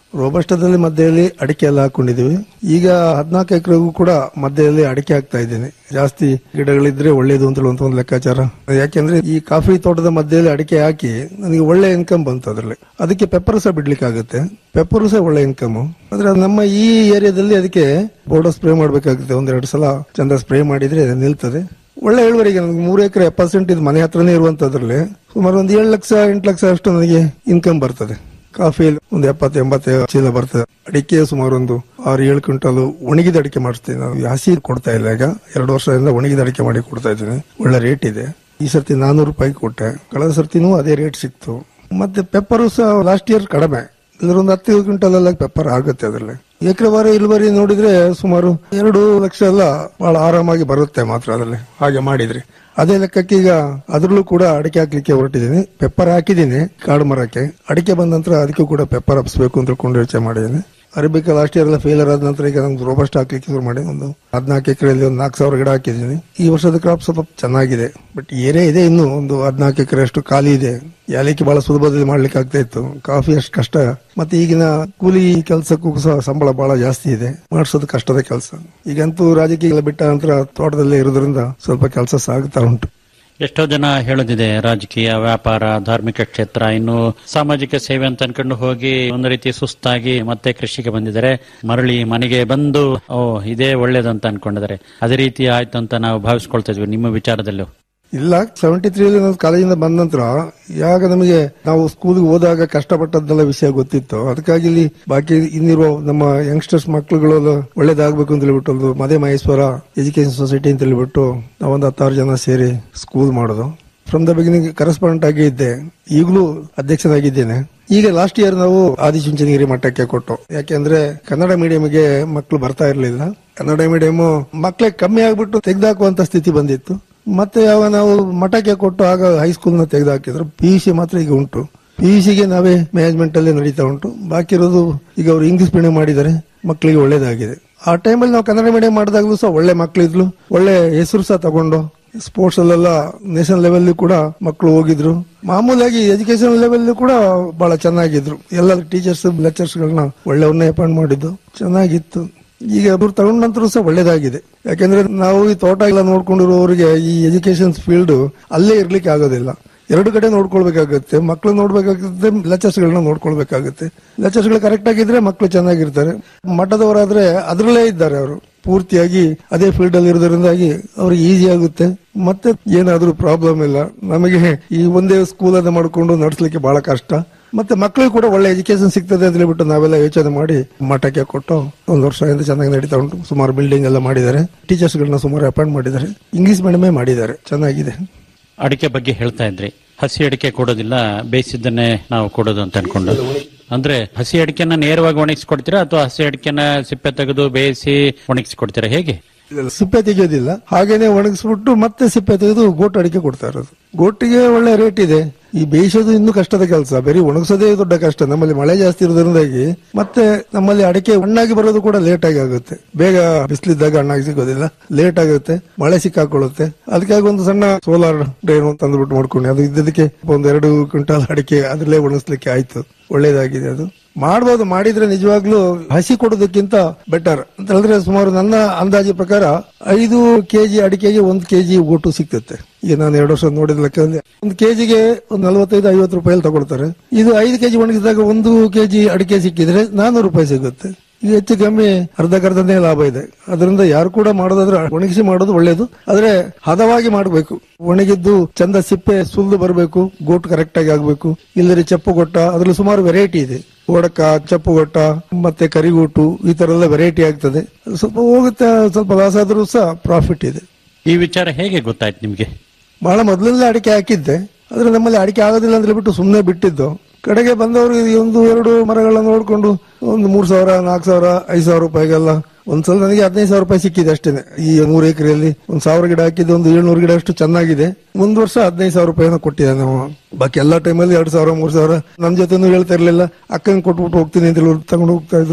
ರೋಬಸ್ಟದಲ್ಲಿ ಮಧ್ಯದಲ್ಲಿ ಅಡಿಕೆ ಎಲ್ಲ ಹಾಕೊಂಡಿದೀವಿ ಈಗ ಹದಿನಾಲ್ಕು ಎಕರೆಗೂ ಕೂಡ ಮಧ್ಯದಲ್ಲಿ ಅಡಿಕೆ ಹಾಕ್ತಾ ಇದ್ದೇನೆ ಜಾಸ್ತಿ ಗಿಡಗಳಿದ್ರೆ ಒಳ್ಳೇದು ಅಂತ ಹೇಳುವಂತ ಒಂದು ಲೆಕ್ಕಾಚಾರ ಯಾಕೆಂದ್ರೆ ಈ ಕಾಫಿ ತೋಟದ ಮಧ್ಯದಲ್ಲಿ ಅಡಿಕೆ ಹಾಕಿ ನನಗೆ ಒಳ್ಳೆ ಇನ್ಕಮ್ ಬಂತು ಅದರಲ್ಲಿ ಅದಕ್ಕೆ ಪೆಪ್ಪರ್ ಸಹ ಬಿಡ್ಲಿಕ್ಕೆ ಆಗುತ್ತೆ ಪೆಪ್ಪರ್ ಸಹ ಒಳ್ಳೆ ಇನ್ಕಮ್ ಆದ್ರೆ ನಮ್ಮ ಈ ಏರಿಯಾದಲ್ಲಿ ಅದಕ್ಕೆ ಬೋರ್ಡೋ ಸ್ಪ್ರೇ ಮಾಡ್ಬೇಕಾಗುತ್ತೆ ಒಂದೆರಡು ಸಲ ಚಂದ ಸ್ಪ್ರೇ ಮಾಡಿದ್ರೆ ನಿಲ್ತದೆ ಒಳ್ಳೆ ಇಳುವರಿಗೆ ನನಗೆ ಮೂರು ಎಕರೆ ಎಪ್ಪತ್ತು ಸೆಂಟ್ ಇದು ಮನೆ ಹತ್ರನೇ ಇರುವಂತದ್ರಲ್ಲಿ ಸುಮಾರು ಒಂದು ಏಳು ಲಕ್ಷ ಎಂಟು ಲಕ್ಷ ಅಷ್ಟು ನನಗೆ ಇನ್ಕಮ್ ಬರ್ತದೆ ಕಾಫಿ ಒಂದು ಎಪ್ಪತ್ತು ಎಂಬತ್ತು ಚೀಲ ಬರ್ತದೆ ಅಡಿಕೆ ಸುಮಾರು ಒಂದು ಆರು ಏಳು ಕ್ವಿಂಟಲ್ ಒಣಗಿದ ಅಡಿಕೆ ಮಾಡಿಸ್ತೀನಿ ನಾವು ಹಸಿ ಕೊಡ್ತಾ ಇಲ್ಲ ಈಗ ಎರಡು ವರ್ಷದಿಂದ ಒಣಗಿದ ಅಡಿಕೆ ಮಾಡಿ ಕೊಡ್ತಾ ಇದ್ದೀನಿ ಒಳ್ಳೆ ರೇಟ್ ಇದೆ ಈ ಸರ್ತಿ ನಾನೂರು ರೂಪಾಯಿ ಕೊಟ್ಟೆ ಕಳೆದ ಸರ್ತಿನೂ ಅದೇ ರೇಟ್ ಸಿಕ್ತು ಮತ್ತೆ ಪೆಪ್ಪರು ಸಹ ಲಾಸ್ಟ್ ಇಯರ್ ಕಡಿಮೆ ಇದ್ರ ಒಂದು ಹತ್ತು ಕ್ವಿಂಟಲ್ ಎಲ್ಲ ಪೆಪ್ಪರ್ ಆಗುತ್ತೆ ಅದರಲ್ಲಿ ಎಕರೆ ವಾರ ಇಳುವರಿ ನೋಡಿದ್ರೆ ಸುಮಾರು ಎರಡು ಲಕ್ಷ ಎಲ್ಲ ಬಹಳ ಆರಾಮಾಗಿ ಬರುತ್ತೆ ಮಾತ್ರ ಅದರಲ್ಲಿ ಹಾಗೆ ಮಾಡಿದ್ರಿ ಅದೇ ಲೆಕ್ಕಕ್ಕೆ ಈಗ ಅದ್ರಲ್ಲೂ ಕೂಡ ಅಡಿಕೆ ಹಾಕ್ಲಿಕ್ಕೆ ಹೊರಟಿದ್ದೀನಿ ಪೆಪ್ಪರ್ ಹಾಕಿದ್ದೀನಿ ಕಾಡು ಮರಕ್ಕೆ ಅಡಿಕೆ ಬಂದ ನಂತರ ಅದಕ್ಕೂ ಕೂಡ ಪೆಪ್ಪರ್ ಹಬ್ಸ್ಬೇಕು ಅಂತ ತಿಳ್ಕೊಂಡು ಯೋಚನೆ ಮಾಡಿದ್ದೀನಿ ಅರಬಿಕ ಲಾಸ್ಟ್ ಇಯರ್ ಎಲ್ಲ ಫೇಲರ್ ಆದ ನಂತರ ಈಗ ನಮ್ದು ರೋಬಸ್ಟ್ ಹಾಕ್ಲಿಕ್ಕೆ ಶುರು ಮಾಡಿ ಒಂದು ಹದಿನಾಲ್ಕು ಎಕರೆಯಲ್ಲಿ ಒಂದು ನಾಲ್ಕು ಸಾವಿರ ಗಿಡ ಹಾಕಿದ್ದೀನಿ ಈ ವರ್ಷದ ಕ್ರಾಪ್ ಸ್ವಲ್ಪ ಚೆನ್ನಾಗಿದೆ ಬಟ್ ಏರಿಯಾ ಇದೆ ಇನ್ನು ಒಂದು ಹದಿನಾಲ್ಕು ಎಕರೆ ಅಷ್ಟು ಖಾಲಿ ಇದೆ ಯಾಲಕ್ಕಿ ಬಹಳ ಸುಲಭದಲ್ಲಿ ಮಾಡ್ಲಿಕ್ಕೆ ಆಗ್ತಾ ಇತ್ತು ಕಾಫಿ ಅಷ್ಟು ಕಷ್ಟ ಮತ್ತೆ ಈಗಿನ ಕೂಲಿ ಕೆಲಸಕ್ಕೂ ಸಹ ಸಂಬಳ ಬಹಳ ಜಾಸ್ತಿ ಇದೆ ಮಾಡಿಸೋದು ಕಷ್ಟದ ಕೆಲಸ ಈಗಂತೂ ರಾಜಕೀಯ ಎಲ್ಲ ಬಿಟ್ಟ ನಂತರ ತೋಟದಲ್ಲೇ ಇರೋದ್ರಿಂದ ಸ್ವಲ್ಪ ಕೆಲಸ ಸಾಗುತ್ತಾ ಉಂಟು ಎಷ್ಟೋ ಜನ ಹೇಳೋದಿದೆ ರಾಜಕೀಯ ವ್ಯಾಪಾರ ಧಾರ್ಮಿಕ ಕ್ಷೇತ್ರ ಇನ್ನು ಸಾಮಾಜಿಕ ಸೇವೆ ಅಂತ ಅನ್ಕೊಂಡು ಹೋಗಿ ಒಂದು ರೀತಿ ಸುಸ್ತಾಗಿ ಮತ್ತೆ ಕೃಷಿಗೆ ಬಂದಿದ್ದಾರೆ ಮರಳಿ ಮನೆಗೆ ಬಂದು ಓ ಇದೇ ಒಳ್ಳೇದಂತ ಅನ್ಕೊಂಡಿದ್ದಾರೆ ಅದೇ ರೀತಿ ಆಯ್ತು ಅಂತ ನಾವು ಭಾವಿಸ್ಕೊಳ್ತಾ ಇದ್ವಿ ನಿಮ್ಮ ವಿಚಾರದಲ್ಲೂ ಇಲ್ಲ ಸೆವೆಂಟಿ ತ್ರೀ ನಾವು ಕಾಲೇಜಿಂದ ಬಂದ ನಂತರ ಯಾಗ ನಮಗೆ ನಾವು ಸ್ಕೂಲ್ಗೆ ಹೋದಾಗ ಕಷ್ಟಪಟ್ಟದ್ದೆಲ್ಲ ವಿಷಯ ಗೊತ್ತಿತ್ತು ಅದಕ್ಕಾಗಿ ಇಲ್ಲಿ ಬಾಕಿ ಇನ್ನಿರುವ ನಮ್ಮ ಯಂಗ್ಸ್ಟರ್ಸ್ ಮಕ್ಕಳುಗಳು ಒಳ್ಳೇದಾಗಬೇಕು ಅಂತ ಹೇಳ್ಬಿಟ್ಟು ಒಂದು ಮದೆ ಮಹೇಶ್ವರ ಎಜುಕೇಶನ್ ಸೊಸೈಟಿ ಅಂತ ಹೇಳ್ಬಿಟ್ಟು ನಾವೊಂದು ಹತ್ತಾರು ಜನ ಸೇರಿ ಸ್ಕೂಲ್ ಮಾಡೋದು ಫ್ರಮ್ ದ ಬಿಗಿನಿಂಗ್ ಕರೆಸ್ಪಾಂಡೆಂಟ್ ಆಗಿ ಇದ್ದೆ ಈಗಲೂ ಅಧ್ಯಕ್ಷನಾಗಿದ್ದೇನೆ ಈಗ ಲಾಸ್ಟ್ ಇಯರ್ ನಾವು ಆದಿಚುಂಚನಗಿರಿ ಮಟ್ಟಕ್ಕೆ ಕೊಟ್ಟು ಯಾಕೆಂದ್ರೆ ಕನ್ನಡ ಮೀಡಿಯಂಗೆ ಮಕ್ಕಳು ಬರ್ತಾ ಇರಲಿಲ್ಲ ಕನ್ನಡ ಮೀಡಿಯಂ ಮಕ್ಕಳೇ ಕಮ್ಮಿ ಆಗ್ಬಿಟ್ಟು ತೆಗೆದಾಕುವಂತ ಸ್ಥಿತಿ ಬಂದಿತ್ತು ಮತ್ತೆ ಯಾವ ನಾವು ಮಠಕ್ಕೆ ಕೊಟ್ಟು ಆಗ ಹೈಸ್ಕೂಲ್ ನ ತೆಗೆದುಹಾಕಿದ್ರು ಪಿ ಸಿ ಮಾತ್ರ ಈಗ ಉಂಟು ಪಿ ಸಿಗೆ ನಾವೇ ಮ್ಯಾನೇಜ್ಮೆಂಟ್ ಅಲ್ಲಿ ನಡೀತಾ ಉಂಟು ಬಾಕಿ ಇರೋದು ಈಗ ಅವರು ಇಂಗ್ಲಿಷ್ ಮೀಡಿಯಂ ಮಾಡಿದ್ದಾರೆ ಮಕ್ಕಳಿಗೆ ಒಳ್ಳೇದಾಗಿದೆ ಆ ಟೈಮಲ್ಲಿ ನಾವು ಕನ್ನಡ ಮೀಡಿಯಂ ಮಾಡಿದಾಗಲೂ ಸಹ ಒಳ್ಳೆ ಮಕ್ಕಳಿದ್ಲು ಒಳ್ಳೆ ಹೆಸರು ಸಹ ತಗೊಂಡು ಸ್ಪೋರ್ಟ್ಸ್ ಅಲ್ಲೆಲ್ಲ ನ್ಯಾಷನಲ್ ಲೆವೆಲ್ ಕೂಡ ಮಕ್ಕಳು ಹೋಗಿದ್ರು ಮಾಮೂಲಾಗಿ ಎಜುಕೇಶನ್ ಲೆವೆಲ್ ಕೂಡ ಬಹಳ ಚೆನ್ನಾಗಿದ್ರು ಎಲ್ಲ ಟೀಚರ್ಸ್ ಲೆಕ್ಚರ್ಸ್ ಗಳನ್ನ ಒಳ್ಳೆಯವ್ರನ್ನ ಅಪಾಯಿಂಟ್ ಮಾಡಿದ್ದು ಚೆನ್ನಾಗಿತ್ತು ಈಗ ಅವ್ರು ತಗೊಂಡ ನಂತರ ಸಹ ಒಳ್ಳೇದಾಗಿದೆ ಯಾಕೆಂದ್ರೆ ನಾವು ಈ ತೋಟ ಎಲ್ಲ ನೋಡ್ಕೊಂಡಿರುವವರಿಗೆ ಈ ಎಜುಕೇಶನ್ ಫೀಲ್ಡ್ ಅಲ್ಲೇ ಇರ್ಲಿಕ್ಕೆ ಆಗೋದಿಲ್ಲ ಎರಡು ಕಡೆ ನೋಡ್ಕೊಳ್ಬೇಕಾಗುತ್ತೆ ಮಕ್ಕಳು ನೋಡ್ಬೇಕಾಗುತ್ತೆ ಲೆಕ್ಚರ್ಸ್ ಗಳನ್ನ ನೋಡ್ಕೊಳ್ಬೇಕಾಗುತ್ತೆ ಲೆಕ್ಚರ್ಸ್ ಗಳು ಕರೆಕ್ಟ್ ಆಗಿದ್ರೆ ಮಕ್ಕಳು ಚೆನ್ನಾಗಿರ್ತಾರೆ ಮಠದವರಾದ್ರೆ ಅದರಲ್ಲೇ ಇದ್ದಾರೆ ಅವರು ಪೂರ್ತಿಯಾಗಿ ಅದೇ ಫೀಲ್ಡ್ ಅಲ್ಲಿ ಇರೋದ್ರಿಂದಾಗಿ ಅವ್ರಿಗೆ ಈಸಿ ಆಗುತ್ತೆ ಮತ್ತೆ ಏನಾದ್ರೂ ಪ್ರಾಬ್ಲಮ್ ಇಲ್ಲ ನಮಗೆ ಈ ಒಂದೇ ಸ್ಕೂಲ್ ಅನ್ನ ಮಾಡ್ಕೊಂಡು ನಡೆಸಲಿಕ್ಕೆ ಬಹಳ ಕಷ್ಟ ಮತ್ತೆ ಮಕ್ಕಳಿಗೆ ಕೂಡ ಒಳ್ಳೆ ಎಜುಕೇಶನ್ ಸಿಗ್ತದೆ ಅಂತ ಹೇಳ್ಬಿಟ್ಟು ನಾವೆಲ್ಲ ಯೋಚನೆ ಮಾಡಿ ಮಠಕ್ಕೆ ಕೊಟ್ಟು ಒಂದು ವರ್ಷದಿಂದ ಚೆನ್ನಾಗಿ ನಡೀತಾ ಉಂಟು ಸುಮಾರು ಬಿಲ್ಡಿಂಗ್ ಎಲ್ಲ ಮಾಡಿದ್ದಾರೆ ಟೀಚರ್ಸ್ ಗಳನ್ನ ಸುಮಾರು ಅಪಾಯಿಂಟ್ ಮಾಡಿದ್ದಾರೆ ಇಂಗ್ಲಿಷ್ ಮೀಡಿಯಮೇ ಮಾಡಿದ್ದಾರೆ ಚೆನ್ನಾಗಿದೆ ಅಡಿಕೆ ಬಗ್ಗೆ ಹೇಳ್ತಾ ಇದ್ರಿ ಹಸಿ ಅಡಿಕೆ ಕೊಡೋದಿಲ್ಲ ಬೇಯಿಸಿದ್ದನ್ನೇ ನಾವು ಕೊಡೋದು ಅಂತ ಅನ್ಕೊಂಡು ಅಂದ್ರೆ ಹಸಿ ಅಡಿಕೆನ ನೇರವಾಗಿ ಒಣಗಿಸ್ಕೊಡ್ತೀರಾ ಅಥವಾ ಹಸಿ ಅಡಿಕೆನ ಸಿಪ್ಪೆ ತೆಗೆದು ಬೇಯಿಸಿ ಒಣಗಿಸ್ಕೊಡ್ತೀರಾ ಹೇಗೆ ಸಿಪ್ಪೆ ತೆಗೆಯೋದಿಲ್ಲ ಹಾಗೇನೆ ಒಣಗಿಸ್ಬಿಟ್ಟು ಮತ್ತೆ ಸಿಪ್ಪೆ ತೆಗೆದು ಗೋಟು ಅಡಿಕೆ ಕೊಡ್ತಾ ಇರೋದು ಗೋಟಿಗೆ ಒಳ್ಳೆ ರೇಟ್ ಇದೆ ಈ ಬೇಯಿಸೋದು ಇನ್ನೂ ಕಷ್ಟದ ಕೆಲಸ ಬರೀ ಒಣಗಿಸೋದೇ ದೊಡ್ಡ ಕಷ್ಟ ನಮ್ಮಲ್ಲಿ ಮಳೆ ಜಾಸ್ತಿ ಇರೋದ್ರಿಂದಾಗಿ ಮತ್ತೆ ನಮ್ಮಲ್ಲಿ ಅಡಿಕೆ ಹಣ್ಣಾಗಿ ಬರೋದು ಕೂಡ ಲೇಟ್ ಆಗಿ ಆಗುತ್ತೆ ಬೇಗ ಬಿಸಿಲಿದ್ದಾಗ ಹಣ್ಣಾಗಿ ಸಿಗೋದಿಲ್ಲ ಲೇಟ್ ಆಗುತ್ತೆ ಮಳೆ ಸಿಕ್ಕಾಕೊಳ್ಳುತ್ತೆ ಅದಕ್ಕಾಗಿ ಒಂದು ಸಣ್ಣ ಸೋಲಾರ್ ಡ್ರೈನ್ ತಂದ್ಬಿಟ್ಟು ಮಾಡ್ಕೊಂಡು ಅದು ಇದ್ದದಕ್ಕೆ ಒಂದು ಎರಡು ಕ್ವಿಂಟಾಲ್ ಅಡಿಕೆ ಅದ್ರಲ್ಲೇ ಒಣಗಿಸ್ಲಿಕ್ಕೆ ಆಯ್ತು ಒಳ್ಳೇದಾಗಿದೆ ಅದು ಮಾಡ್ಬೋದು ಮಾಡಿದ್ರೆ ನಿಜವಾಗ್ಲೂ ಹಸಿ ಕೊಡೋದಕ್ಕಿಂತ ಬೆಟರ್ ಅಂತ ಹೇಳಿದ್ರೆ ಸುಮಾರು ನನ್ನ ಅಂದಾಜು ಪ್ರಕಾರ ಐದು ಕೆಜಿ ಅಡಿಕೆಗೆ ಒಂದು ಕೆಜಿ ಒಟ್ಟು ಸಿಗ್ತತೆ ಈಗ ನಾನು ಎರಡು ವರ್ಷ ನೋಡಿದ ಲೆಕ್ಕದಲ್ಲಿ ಒಂದು ಕೆಜಿಗೆ ಒಂದು ನಲವತ್ತೈದು ಐವತ್ತು ರೂಪಾಯಿ ತಗೊಳ್ತಾರೆ ಇದು ಐದು ಕೆಜಿ ಒಣಗಿಸಿದಾಗ ಒಂದು ಕೆಜಿ ಅಡಿಕೆ ಸಿಕ್ಕಿದ್ರೆ ನಾನೂರು ರೂಪಾಯಿ ಸಿಗುತ್ತೆ ಈಗ ಹೆಚ್ಚು ಕಮ್ಮಿ ಅರ್ಧಕ್ಕರ್ಧನೇ ಲಾಭ ಇದೆ ಅದರಿಂದ ಯಾರು ಕೂಡ ಮಾಡೋದಾದ್ರೆ ಒಣಗಿಸಿ ಮಾಡೋದು ಒಳ್ಳೇದು ಆದ್ರೆ ಹದವಾಗಿ ಮಾಡಬೇಕು ಒಣಗಿದ್ದು ಚಂದ ಸಿಪ್ಪೆ ಸುಲ್ದು ಬರಬೇಕು ಗೋಟ್ ಕರೆಕ್ಟ್ ಆಗಿ ಆಗ್ಬೇಕು ಇಲ್ಲದ್ರೆ ಚಪ್ಪು ಗೊಟ್ಟ ಅದ್ರಲ್ಲಿ ಸುಮಾರು ವೆರೈಟಿ ಇದೆ ಓಡಕ ಚಪ್ಪು ಗೊಟ್ಟ ಮತ್ತೆ ಕರಿಗೂಟು ಈ ತರ ಎಲ್ಲ ವೆರೈಟಿ ಆಗ್ತದೆ ಅದು ಸ್ವಲ್ಪ ಹೋಗುತ್ತೆ ಸ್ವಲ್ಪ ಲಾಸ್ ಆದ್ರೂ ಸಹ ಪ್ರಾಫಿಟ್ ಇದೆ ಈ ವಿಚಾರ ಹೇಗೆ ಗೊತ್ತಾಯ್ತು ನಿಮ್ಗೆ ಬಹಳ ಮೊದಲನೇ ಅಡಿಕೆ ಹಾಕಿದ್ದೆ ಆದ್ರೆ ನಮ್ಮಲ್ಲಿ ಅಡಿಕೆ ಆಗೋದಿಲ್ಲ ಅಂತ ಹೇಳ್ಬಿಟ್ಟು ಸುಮ್ಮನೆ ಬಿಟ್ಟಿದ್ದು ಕಡೆಗೆ ಬಂದವರು ಈ ಒಂದು ಎರಡು ಮರಗಳನ್ನ ನೋಡ್ಕೊಂಡು ಒಂದು ಮೂರ್ ಸಾವಿರ ನಾಲ್ಕು ಸಾವಿರ ಐದು ಸಾವಿರ ರೂಪಾಯಿಗೆಲ್ಲ ಒಂದ್ಸಲ ನನಗೆ ಹದಿನೈದು ಸಾವಿರ ರೂಪಾಯಿ ಸಿಕ್ಕಿದೆ ಅಷ್ಟೇನೆ ಈ ಮೂರು ಎಕರೆಯಲ್ಲಿ ಒಂದ್ ಸಾವಿರ ಗಿಡ ಹಾಕಿದ್ದು ಒಂದು ಏಳ್ನೂರು ಗಿಡ ಅಷ್ಟು ಚೆನ್ನಾಗಿದೆ ಒಂದ್ ವರ್ಷ ಹದಿನೈದು ಸಾವಿರ ರೂಪಾಯಿನ ಕೊಟ್ಟಿದ್ದೆ ನಾವು ಬಾಕಿ ಎಲ್ಲಾ ಟೈಮಲ್ಲಿ ಎರಡು ಸಾವಿರ ಮೂರ್ ಸಾವಿರ ನಮ್ ಜೊತೆನೂ ಹೇಳ್ತಾ ಇರ್ಲಿಲ್ಲ ಅಕ್ಕಂಗೆ ಕೊಟ್ಬಿಟ್ಟು ಹೋಗ್ತೀನಿ ಅಂತ ಹೇಳಿ ತಗೊಂಡು ಹೋಗ್ತಾ ಇದ್ರು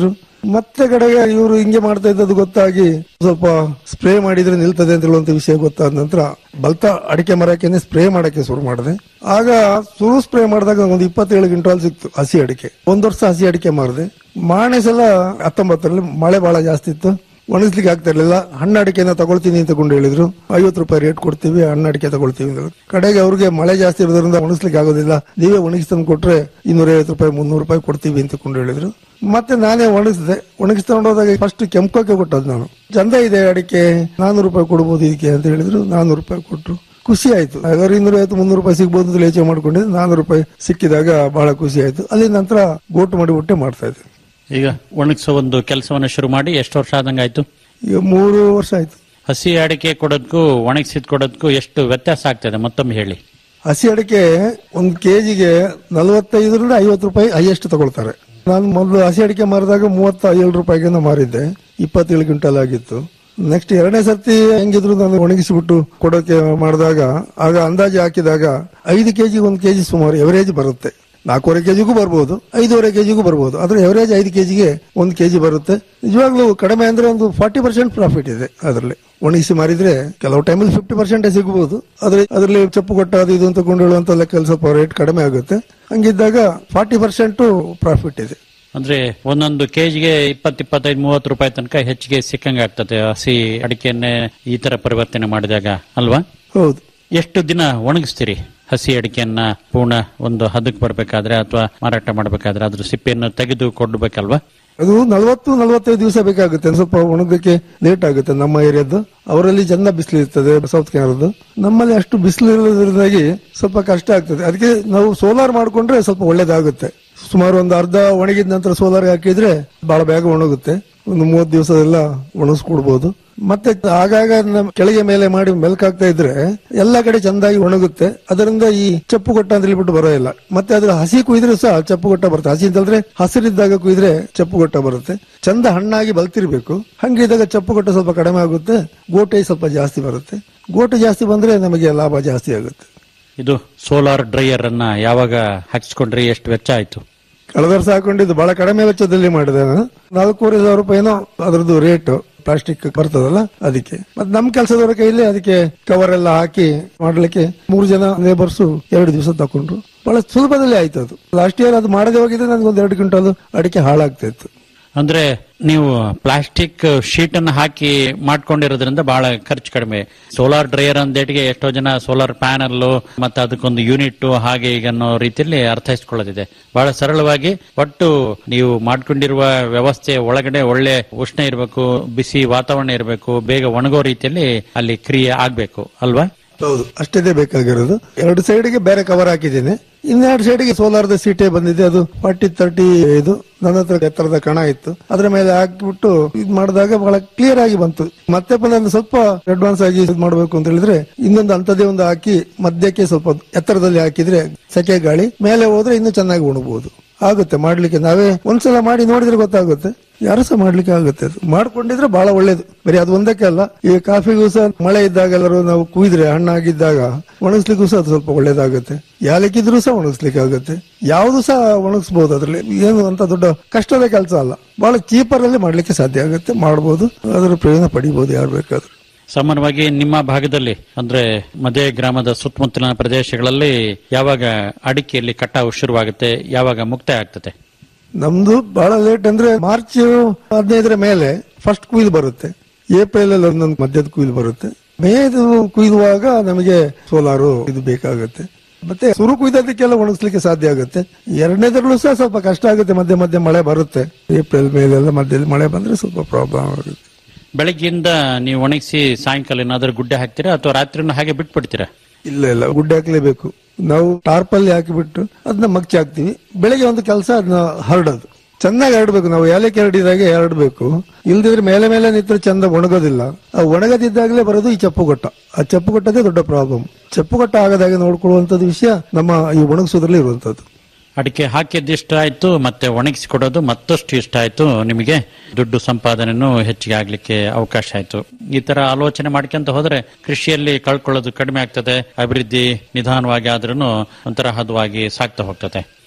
ಮತ್ತೆ ಕಡೆಗೆ ಇವರು ಹಿಂಗೆ ಮಾಡ್ತಾ ಇದ್ದದ್ದು ಗೊತ್ತಾಗಿ ಸ್ವಲ್ಪ ಸ್ಪ್ರೇ ಮಾಡಿದ್ರೆ ನಿಲ್ತದೆ ಅಂತ ಹೇಳುವಂತ ವಿಷಯ ಗೊತ್ತಾದ ನಂತರ ಬಲ್ತ ಅಡಿಕೆ ಮರಕ್ಕೆ ಸ್ಪ್ರೇ ಮಾಡಕ್ಕೆ ಶುರು ಮಾಡಿದೆ ಆಗ ಶುರು ಸ್ಪ್ರೇ ಮಾಡಿದಾಗ ಒಂದು ಇಪ್ಪತ್ತೇಳು ಕ್ವಿಂಟಾಲ್ ಸಿಕ್ತು ಹಸಿ ಅಡಿಕೆ ಒಂದ್ ವರ್ಷ ಹಸಿ ಅಡಿಕೆ ಮಾರಿದೆ ಮಾರನೇ ಸಲ ಹತ್ತೊಂಬತ್ತರಲ್ಲಿ ಮಳೆ ಬಹಳ ಜಾಸ್ತಿ ಇತ್ತು ಒಣಗಿಸ್ಲಿಕ್ಕೆ ಆಗ್ತಾ ಇರ್ಲಿಲ್ಲ ಹಣ್ಣು ಅಡಿಕೆನ ತಗೊಳ್ತೀನಿ ಅಂತ ಕೊಂಡು ಹೇಳಿದ್ರು ಐವತ್ತು ರೂಪಾಯಿ ರೇಟ್ ಕೊಡ್ತೀವಿ ಹಣ್ಣು ಅಡಿಕೆ ತಗೊಳ್ತೀವಿ ಅಂದ್ರು. ಕಡೆಗೆ ಅವ್ರಿಗೆ ಮಳೆ ಜಾಸ್ತಿ ಇರೋದ್ರಿಂದ ಒಣಗಿಸ್ಲಿಕ್ಕೆ ಆಗೋದಿಲ್ಲ ನೀವೇ ಒಣಗಿಸಿ ತಂದು ಕೊಟ್ರೆ ಇನ್ನೂರ ಐವತ್ತು ರೂಪಾಯಿ ಮುನ್ನೂರು ರೂಪಾಯಿ ಕೊಡ್ತೀವಿ ಅಂತ ಕೊಂಡು ಹೇಳಿದ್ರು ಮತ್ತೆ ನಾನೇ ಒಣಗಿಸಿದೆ ಒಣಗಿಸಿ ತಗೊಂಡೋದಾಗ ಫಸ್ಟ್ ಕೆಂಪಕ್ಕೆ ಕೊಟ್ಟದ್ದು ನಾನು ಚಂದ ಇದೆ ಅಡಿಕೆ ನಾನೂರು ರೂಪಾಯಿ ಕೊಡ್ಬೋದು ಇದಕ್ಕೆ ಅಂತ ಹೇಳಿದ್ರು ನಾನೂರು ರೂಪಾಯಿ ಕೊಟ್ರು ಖುಷಿ ಆಯ್ತು ಹಾಗಾದ್ರೆ ಇನ್ನೂರ ಐವತ್ತು ಮುನ್ನೂರು ರೂಪಾಯಿ ಸಿಗ್ಬೋದು ಅಂತ ಯೋಚನೆ ಮಾಡ್ಕೊಂಡಿದ್ದೆ ನಾನೂರು ರೂಪಾಯಿ ಸಿಕ್ಕಿದಾಗ ಬಹಳ ಖುಷಿ ಆಯ್ತು ಅಲ್ಲಿ ನಂತರ ಗೋಟು ಮಾಡಿ ಬಿಟ್ಟೆ ಮಾಡ್ತಾ ಇದ್ದೆ ಈಗ ಒಣಗಿಸೋ ಒಂದು ಕೆಲಸವನ್ನ ಶುರು ಮಾಡಿ ಎಷ್ಟು ವರ್ಷ ಆದಂಗಾಯ್ತು ಈಗ ಮೂರು ವರ್ಷ ಆಯ್ತು ಹಸಿ ಅಡಿಕೆ ಕೊಡೋದಕ್ಕೂ ಒಣಗಿಸಿದ್ ಕೊಡೋದಕ್ಕೂ ಎಷ್ಟು ವ್ಯತ್ಯಾಸ ಆಗ್ತದೆ ಮತ್ತೊಮ್ಮೆ ಹೇಳಿ ಹಸಿ ಅಡಿಕೆ ಒಂದು ಕೆಜಿಗೆ ನಲವತ್ತೈದರಿಂದ ಐವತ್ತು ರೂಪಾಯಿ ಹೈಯೆಸ್ಟ್ ತಗೊಳ್ತಾರೆ ನಾನು ಮೊದಲು ಹಸಿ ಅಡಿಕೆ ಮಾರಿದಾಗ ಮೂವತ್ತ ಏಳು ರೂಪಾಯಿಗೆ ಮಾರಿದ್ದೆ ಇಪ್ಪತ್ತೇಳು ಕ್ವಿಂಟಲ್ ಆಗಿತ್ತು ನೆಕ್ಸ್ಟ್ ಎರಡನೇ ಸರ್ತಿ ಹೆಂಗಿದ್ರು ನಾನು ಒಣಗಿಸಿಬಿಟ್ಟು ಕೊಡೋಕೆ ಮಾಡಿದಾಗ ಆಗ ಅಂದಾಜು ಹಾಕಿದಾಗ ಐದು ಕೆಜಿ ಒಂದು ಕೆಜಿ ಸುಮಾರು ಎವರೇಜ್ ಬರುತ್ತೆ ನಾಲ್ಕೂವರೆ ಕೆಜಿಗೂ ಬರ್ಬೋದು ಐದೂವರೆ ಕೆಜಿಗೂ ಬರ್ಬೋದು ಆದ್ರೆ ಎವರೇಜ್ ಐದು ಕೆಜಿಗೆ ಒಂದು ಕೆಜಿ ಬರುತ್ತೆ ನಿಜವಾಗ್ಲೂ ಕಡಿಮೆ ಅಂದ್ರೆ ಒಂದು ಫಾರ್ಟಿ ಪರ್ಸೆಂಟ್ ಪ್ರಾಫಿಟ್ ಇದೆ ಅದರಲ್ಲಿ ಒಣಗಿಸಿ ಮಾರಿದ್ರೆ ಕೆಲವು ಟೈಮಲ್ಲಿ ಫಿಫ್ಟಿ ಪರ್ಸೆಂಟ್ ಸಿಗಬಹುದು ಆದ್ರೆ ಅದರಲ್ಲಿ ಚಪ್ಪು ಕೊಟ್ಟ ಅದು ಇದು ಅಂತ ಕೊಂಡು ಹೇಳುವಂತ ಲೆಕ್ಕದಲ್ಲಿ ಸ್ವಲ್ಪ ರೇಟ್ ಕಡಿಮೆ ಆಗುತ್ತೆ ಹಂಗಿದ್ದಾಗ ಫಾರ್ಟಿ ಪರ್ಸೆಂಟ್ ಪ್ರಾಫಿಟ್ ಇದೆ ಅಂದ್ರೆ ಒಂದೊಂದು ಕೆಜಿಗೆ ಇಪ್ಪತ್ ಇಪ್ಪತ್ತೈದು ಮೂವತ್ತು ರೂಪಾಯಿ ತನಕ ಹೆಚ್ಚಿಗೆ ಸಿಕ್ಕಂಗೆ ಆಗ್ತದೆ ಹಸಿ ಅಡಿಕೆಯನ್ನೇ ಈ ತರ ಪರಿವರ್ತನೆ ಮಾಡಿದಾಗ ಅಲ್ವಾ ಹೌದು ಎಷ್ಟು ದಿನ ಒಣಗಿಸ್ತೀರಿ ಹಸಿ ಅಡಿಕೆಯನ್ನ ಪೂರ್ಣ ಒಂದು ಹದಕ್ಕೆ ಬರ್ಬೇಕಾದ್ರೆ ಅಥವಾ ಮಾರಾಟ ಮಾಡ್ಬೇಕಾದ್ರೆ ಅದ್ರ ಸಿಪ್ಪೆಯನ್ನು ತೆಗೆದು ಕೊಡ್ಬೇಕಲ್ವಾ ಅದು ನಲವತ್ತು ನಲವತ್ತೈದು ದಿವಸ ಬೇಕಾಗುತ್ತೆ ಸ್ವಲ್ಪ ಒಣಗಕ್ಕೆ ಲೇಟ್ ಆಗುತ್ತೆ ನಮ್ಮ ಏರಿಯಾದ್ದು ಅವರಲ್ಲಿ ಜನ ಬಿಸಿಲು ಇರ್ತದೆ ಸೌತ್ ಕೆನರದ್ದು ನಮ್ಮಲ್ಲಿ ಅಷ್ಟು ಬಿಸಿಲು ಇರೋದ್ರಿಂದಾಗಿ ಸ್ವಲ್ಪ ಕಷ್ಟ ಆಗ್ತದೆ ಅದಕ್ಕೆ ನಾವು ಸೋಲಾರ್ ಮಾಡ್ಕೊಂಡ್ರೆ ಸ್ವಲ್ಪ ಒಳ್ಳೇದಾಗುತ್ತೆ ಸುಮಾರು ಒಂದು ಅರ್ಧ ಒಣಗಿದ ನಂತರ ಸೋಲಾರ್ ಹಾಕಿದ್ರೆ ಬಹಳ ಬೇಗ ಒಣಗುತ್ತೆ ಒಂದು ಮೂವತ್ತು ದಿವಸದೆಲ್ಲ ಒಣಗಿಸ್ಕೊಡ್ಬೋದು ಮತ್ತೆ ಆಗಾಗ ನಮ್ ಕೆಳಗೆ ಮೇಲೆ ಮಾಡಿ ಮೆಲ್ಕಾಗ್ತಾ ಇದ್ರೆ ಎಲ್ಲಾ ಕಡೆ ಚಂದಾಗಿ ಒಣಗುತ್ತೆ ಅದರಿಂದ ಈ ಚಪ್ಪು ಕೊಟ್ಟ ಅಂತ ಹೇಳ್ಬಿಟ್ಟು ಬರೋಲ್ಲ ಮತ್ತೆ ಅದ್ರ ಹಸಿ ಕುಯ್ದ್ರೆ ಸಹ ಚಪ್ಪು ಕೊಟ್ಟ ಬರುತ್ತೆ ಹಸಿ ಅಂತಂದ್ರೆ ಹಸಿರಿದ್ದಾಗ ಕುಯ್ದ್ರೆ ಚಪ್ಪು ಕೊಟ್ಟ ಬರುತ್ತೆ ಚಂದ ಹಣ್ಣಾಗಿ ಬಲ್ತಿರ್ಬೇಕು ಹಂಗಿದ್ದಾಗ ಚಪ್ಪು ಕೊಟ್ಟ ಸ್ವಲ್ಪ ಕಡಿಮೆ ಆಗುತ್ತೆ ಗೋಟೆ ಸ್ವಲ್ಪ ಜಾಸ್ತಿ ಬರುತ್ತೆ ಗೋಟೆ ಜಾಸ್ತಿ ಬಂದ್ರೆ ನಮಗೆ ಲಾಭ ಜಾಸ್ತಿ ಆಗುತ್ತೆ ಇದು ಸೋಲಾರ್ ಡ್ರೈಯರ್ ಅನ್ನ ಯಾವಾಗ ಹಾಕಿಸ್ಕೊಂಡ್ರಿ ಎಷ್ಟು ವೆಚ್ಚ ಆಯ್ತು ಕಳೆದ ವರ್ಷ ಹಾಕೊಂಡಿದ್ದು ಬಹಳ ಕಡಿಮೆ ವೆಚ್ಚದಲ್ಲಿ ಮಾಡಿದೆ ನಾನು ನಾಲ್ಕೂವರೆ ಸಾವಿರ ರೂಪಾಯಿನೋ ಅದರದ್ದು ರೇಟ್ ಪ್ಲಾಸ್ಟಿಕ್ ಬರ್ತದಲ್ಲ ಅದಕ್ಕೆ ಮತ್ತೆ ನಮ್ ಕೆಲಸದವರ ಕೈಲಿ ಅದಕ್ಕೆ ಕವರ್ ಎಲ್ಲ ಹಾಕಿ ಮಾಡ್ಲಿಕ್ಕೆ ಮೂರು ಜನ ಲೇಬರ್ಸ್ ಎರಡು ದಿವಸ ತಕೊಂಡ್ರು ಬಹಳ ಸುಲಭದಲ್ಲಿ ಆಯ್ತು ಅದು ಲಾಸ್ಟ್ ಇಯರ್ ಅದು ಮಾಡದೆ ಹೋಗಿದ್ರೆ ನನಗೆ ಒಂದು ಎರಡು ಕ್ವಿಂಟಲ್ ಅಡಿಕೆ ಹಾಳಾಗ್ತಾ ಇತ್ತು ಅಂದ್ರೆ ನೀವು ಪ್ಲಾಸ್ಟಿಕ್ ಶೀಟ್ ಅನ್ನ ಹಾಕಿ ಮಾಡ್ಕೊಂಡಿರೋದ್ರಿಂದ ಬಹಳ ಖರ್ಚು ಕಡಿಮೆ ಸೋಲಾರ್ ಡ್ರೈಯರ್ ಅಂದೇಟಿಗೆ ಎಷ್ಟೋ ಜನ ಸೋಲಾರ್ ಪ್ಯಾನಲ್ ಮತ್ತೆ ಅದಕ್ಕೊಂದು ಯೂನಿಟ್ ಹಾಗೆ ಈಗ ಅನ್ನೋ ರೀತಿಯಲ್ಲಿ ಅರ್ಥೈಸ್ಕೊಳ್ಳೋದಿದೆ ಬಹಳ ಸರಳವಾಗಿ ಒಟ್ಟು ನೀವು ಮಾಡ್ಕೊಂಡಿರುವ ವ್ಯವಸ್ಥೆ ಒಳಗಡೆ ಒಳ್ಳೆ ಉಷ್ಣ ಇರಬೇಕು ಬಿಸಿ ವಾತಾವರಣ ಇರಬೇಕು ಬೇಗ ಒಣಗೋ ರೀತಿಯಲ್ಲಿ ಅಲ್ಲಿ ಕ್ರಿಯೆ ಆಗ್ಬೇಕು ಅಲ್ವಾ ಹೌದು ಅಷ್ಟೇ ಬೇಕಾಗಿರೋದು ಎರಡು ಸೈಡ್ಗೆ ಬೇರೆ ಕವರ್ ಹಾಕಿದ್ದೀನಿ ಇನ್ನೆರಡು ಸೈಡ್ಗೆ ಸೋಲಾರ್ದ ಸೀಟೆ ಬಂದಿದೆ ಅದು ಫಾರ್ಟಿ ತರ್ಟಿ ಇದು ನನ್ನ ಹತ್ರ ಎತ್ತರದ ಕಣ ಇತ್ತು ಅದ್ರ ಮೇಲೆ ಹಾಕಿಬಿಟ್ಟು ಇದು ಮಾಡಿದಾಗ ಬಹಳ ಕ್ಲಿಯರ್ ಆಗಿ ಬಂತು ಮತ್ತೆ ಪುನಃ ಸ್ವಲ್ಪ ಅಡ್ವಾನ್ಸ್ ಆಗಿ ಇದು ಮಾಡಬೇಕು ಅಂತ ಹೇಳಿದ್ರೆ ಇನ್ನೊಂದು ಅಂತದೇ ಒಂದು ಹಾಕಿ ಮಧ್ಯಕ್ಕೆ ಸ್ವಲ್ಪ ಎತ್ತರದಲ್ಲಿ ಹಾಕಿದ್ರೆ ಸೆಕೆ ಗಾಳಿ ಮೇಲೆ ಹೋದ್ರೆ ಇನ್ನೂ ಚೆನ್ನಾಗಿ ಉಣಬಹುದು ಆಗುತ್ತೆ ಮಾಡ್ಲಿಕ್ಕೆ ನಾವೇ ಒಂದ್ಸಲ ಮಾಡಿ ನೋಡಿದ್ರೆ ಗೊತ್ತಾಗುತ್ತೆ ಯಾರು ಸಹ ಮಾಡ್ಲಿಕ್ಕೆ ಆಗುತ್ತೆ ಅದು ಮಾಡ್ಕೊಂಡಿದ್ರೆ ಬಹಳ ಒಳ್ಳೇದು ಬರೀ ಅದು ಒಂದಕ್ಕೆ ಅಲ್ಲ ಈಗ ಕಾಫಿಗೂ ಸಹ ಮಳೆ ಇದ್ದಾಗ ಎಲ್ಲರೂ ನಾವು ಕುಯ್ದ್ರೆ ಹಣ್ಣಾಗಿದ್ದಾಗ ಒಣಗಿಸ್ಲಿಕ್ಕೂ ಸಹ ಅದು ಸ್ವಲ್ಪ ಒಳ್ಳೇದಾಗುತ್ತೆ ಯಾಲಕ್ಕಿದ್ರೂ ಸಹ ಒಣಗಿಸ್ಲಿಕ್ಕೆ ಆಗುತ್ತೆ ಯಾವುದು ಸಹ ಒಣಗಿಸಬಹುದು ಅದ್ರಲ್ಲಿ ಏನು ಅಂತ ದೊಡ್ಡ ಕಷ್ಟದ ಕೆಲಸ ಅಲ್ಲ ಬಹಳ ಚೀಪರ್ ಅಲ್ಲಿ ಮಾಡ್ಲಿಕ್ಕೆ ಸಾಧ್ಯ ಆಗುತ್ತೆ ಮಾಡಬಹುದು ಅದರ ಪ್ರಯೋಜನ ಪಡಿಬಹುದು ಯಾರು ಬೇಕಾದ್ರೂ ಸಾಮಾನ್ಯವಾಗಿ ನಿಮ್ಮ ಭಾಗದಲ್ಲಿ ಅಂದ್ರೆ ಮದೆ ಗ್ರಾಮದ ಸುತ್ತಮುತ್ತಲಿನ ಪ್ರದೇಶಗಳಲ್ಲಿ ಯಾವಾಗ ಅಡಿಕೆಯಲ್ಲಿ ಕಟಾವು ಶುರುವಾಗುತ್ತೆ ಯಾವಾಗ ಮುಕ್ತಾಯ ಆಗ್ತದೆ ನಮ್ದು ಬಹಳ ಲೇಟ್ ಅಂದ್ರೆ ಮಾರ್ಚ್ ಹದಿನೈದರ ಮೇಲೆ ಫಸ್ಟ್ ಕುಯ್ದು ಬರುತ್ತೆ ಏಪ್ರಿಲ್ ಅಲ್ಲಿ ಒಂದೊಂದು ಮಧ್ಯದ ಕುಯ್ದು ಬರುತ್ತೆ ಮೇದು ಕುಯ್ದುವಾಗ ನಮಗೆ ಸೋಲಾರು ಇದು ಬೇಕಾಗುತ್ತೆ ಮತ್ತೆ ಸುರು ಕುಯ್ದದಕ್ಕೆಲ್ಲ ಒಣಗಿಸ್ಲಿಕ್ಕೆ ಸಾಧ್ಯ ಆಗುತ್ತೆ ಎರಡನೇದ್ರಲ್ಲೂ ಸಹ ಸ್ವಲ್ಪ ಕಷ್ಟ ಆಗುತ್ತೆ ಮಧ್ಯೆ ಮಧ್ಯೆ ಮಳೆ ಬರುತ್ತೆ ಏಪ್ರಿಲ್ ಮೇಲೆಲ್ಲ ಮಧ್ಯದಲ್ಲಿ ಮಳೆ ಬಂದ್ರೆ ಸ್ವಲ್ಪ ಪ್ರಾಬ್ಲಮ್ ಆಗುತ್ತೆ ಬೆಳಗ್ಗೆಯಿಂದ ನೀವು ಒಣಗಿಸಿ ಸಾಯಂಕಾಲ ಏನಾದ್ರೂ ಗುಡ್ಡೆ ಹಾಕ್ತೀರಾ ಅಥವಾ ರಾತ್ರಿನೂ ಹಾಗೆ ಬಿಟ್ಬಿಡ್ತೀರಾ ಇಲ್ಲ ಇಲ್ಲ ಗುಡ್ಡೆ ಹಾಕ್ಲೇಬೇಕು ನಾವು ಟಾರ್ಪಲ್ಲಿ ಹಾಕಿಬಿಟ್ಟು ಅದನ್ನ ಮಗ್ಚಿ ಹಾಕ್ತಿವಿ ಬೆಳಿಗ್ಗೆ ಒಂದು ಕೆಲಸ ಅದನ್ನ ಹರಡೋದು ಚೆನ್ನಾಗಿ ಹರಡ್ಬೇಕು ನಾವು ಏಲಕ್ಕಿ ಹರಡಿದಾಗೆ ಹರಡ್ಬೇಕು ಇಲ್ದಿದ್ರೆ ಮೇಲೆ ಮೇಲೆ ನಿಂತ್ರೆ ಚಂದ ಒಣಗೋದಿಲ್ಲ ಆ ಒಣಗದಿದ್ದಾಗಲೇ ಬರೋದು ಈ ಚಪ್ಪುಗೊಟ್ಟ ಆ ಚಪ್ಪುಗೊಟ್ಟದೇ ದೊಡ್ಡ ಪ್ರಾಬ್ಲಮ್ ಚಪ್ಪುಗೊಟ್ಟ ಆಗದಾಗೆ ನೋಡ್ಕೊಳ್ಳುವಂತದ್ದು ವಿಷಯ ನಮ್ಮ ಈ ಒಣಗಿಸೋದ್ರಲ್ಲಿ ಇರುವಂತದ್ದು ಅಡಿಕೆ ಹಾಕಿದ್ದು ಇಷ್ಟ ಆಯ್ತು ಮತ್ತೆ ಒಣಗಿಸಿ ಕೊಡೋದು ಮತ್ತಷ್ಟು ಇಷ್ಟ ಆಯ್ತು ನಿಮಗೆ ದುಡ್ಡು ಸಂಪಾದನೆನೂ ಹೆಚ್ಚಿಗೆ ಆಗ್ಲಿಕ್ಕೆ ಅವಕಾಶ ಆಯ್ತು ಈ ತರ ಆಲೋಚನೆ ಮಾಡ್ಕೊಂತ ಹೋದ್ರೆ ಕೃಷಿಯಲ್ಲಿ ಕಳ್ಕೊಳ್ಳೋದು ಕಡಿಮೆ ಆಗ್ತದೆ ಅಭಿವೃದ್ಧಿ ನಿಧಾನವಾಗಿ ಆದ್ರೂ ಒಂಥರ ಹದವಾಗಿ ಸಾಗ್ತಾ ಹೋಗ್ತದೆ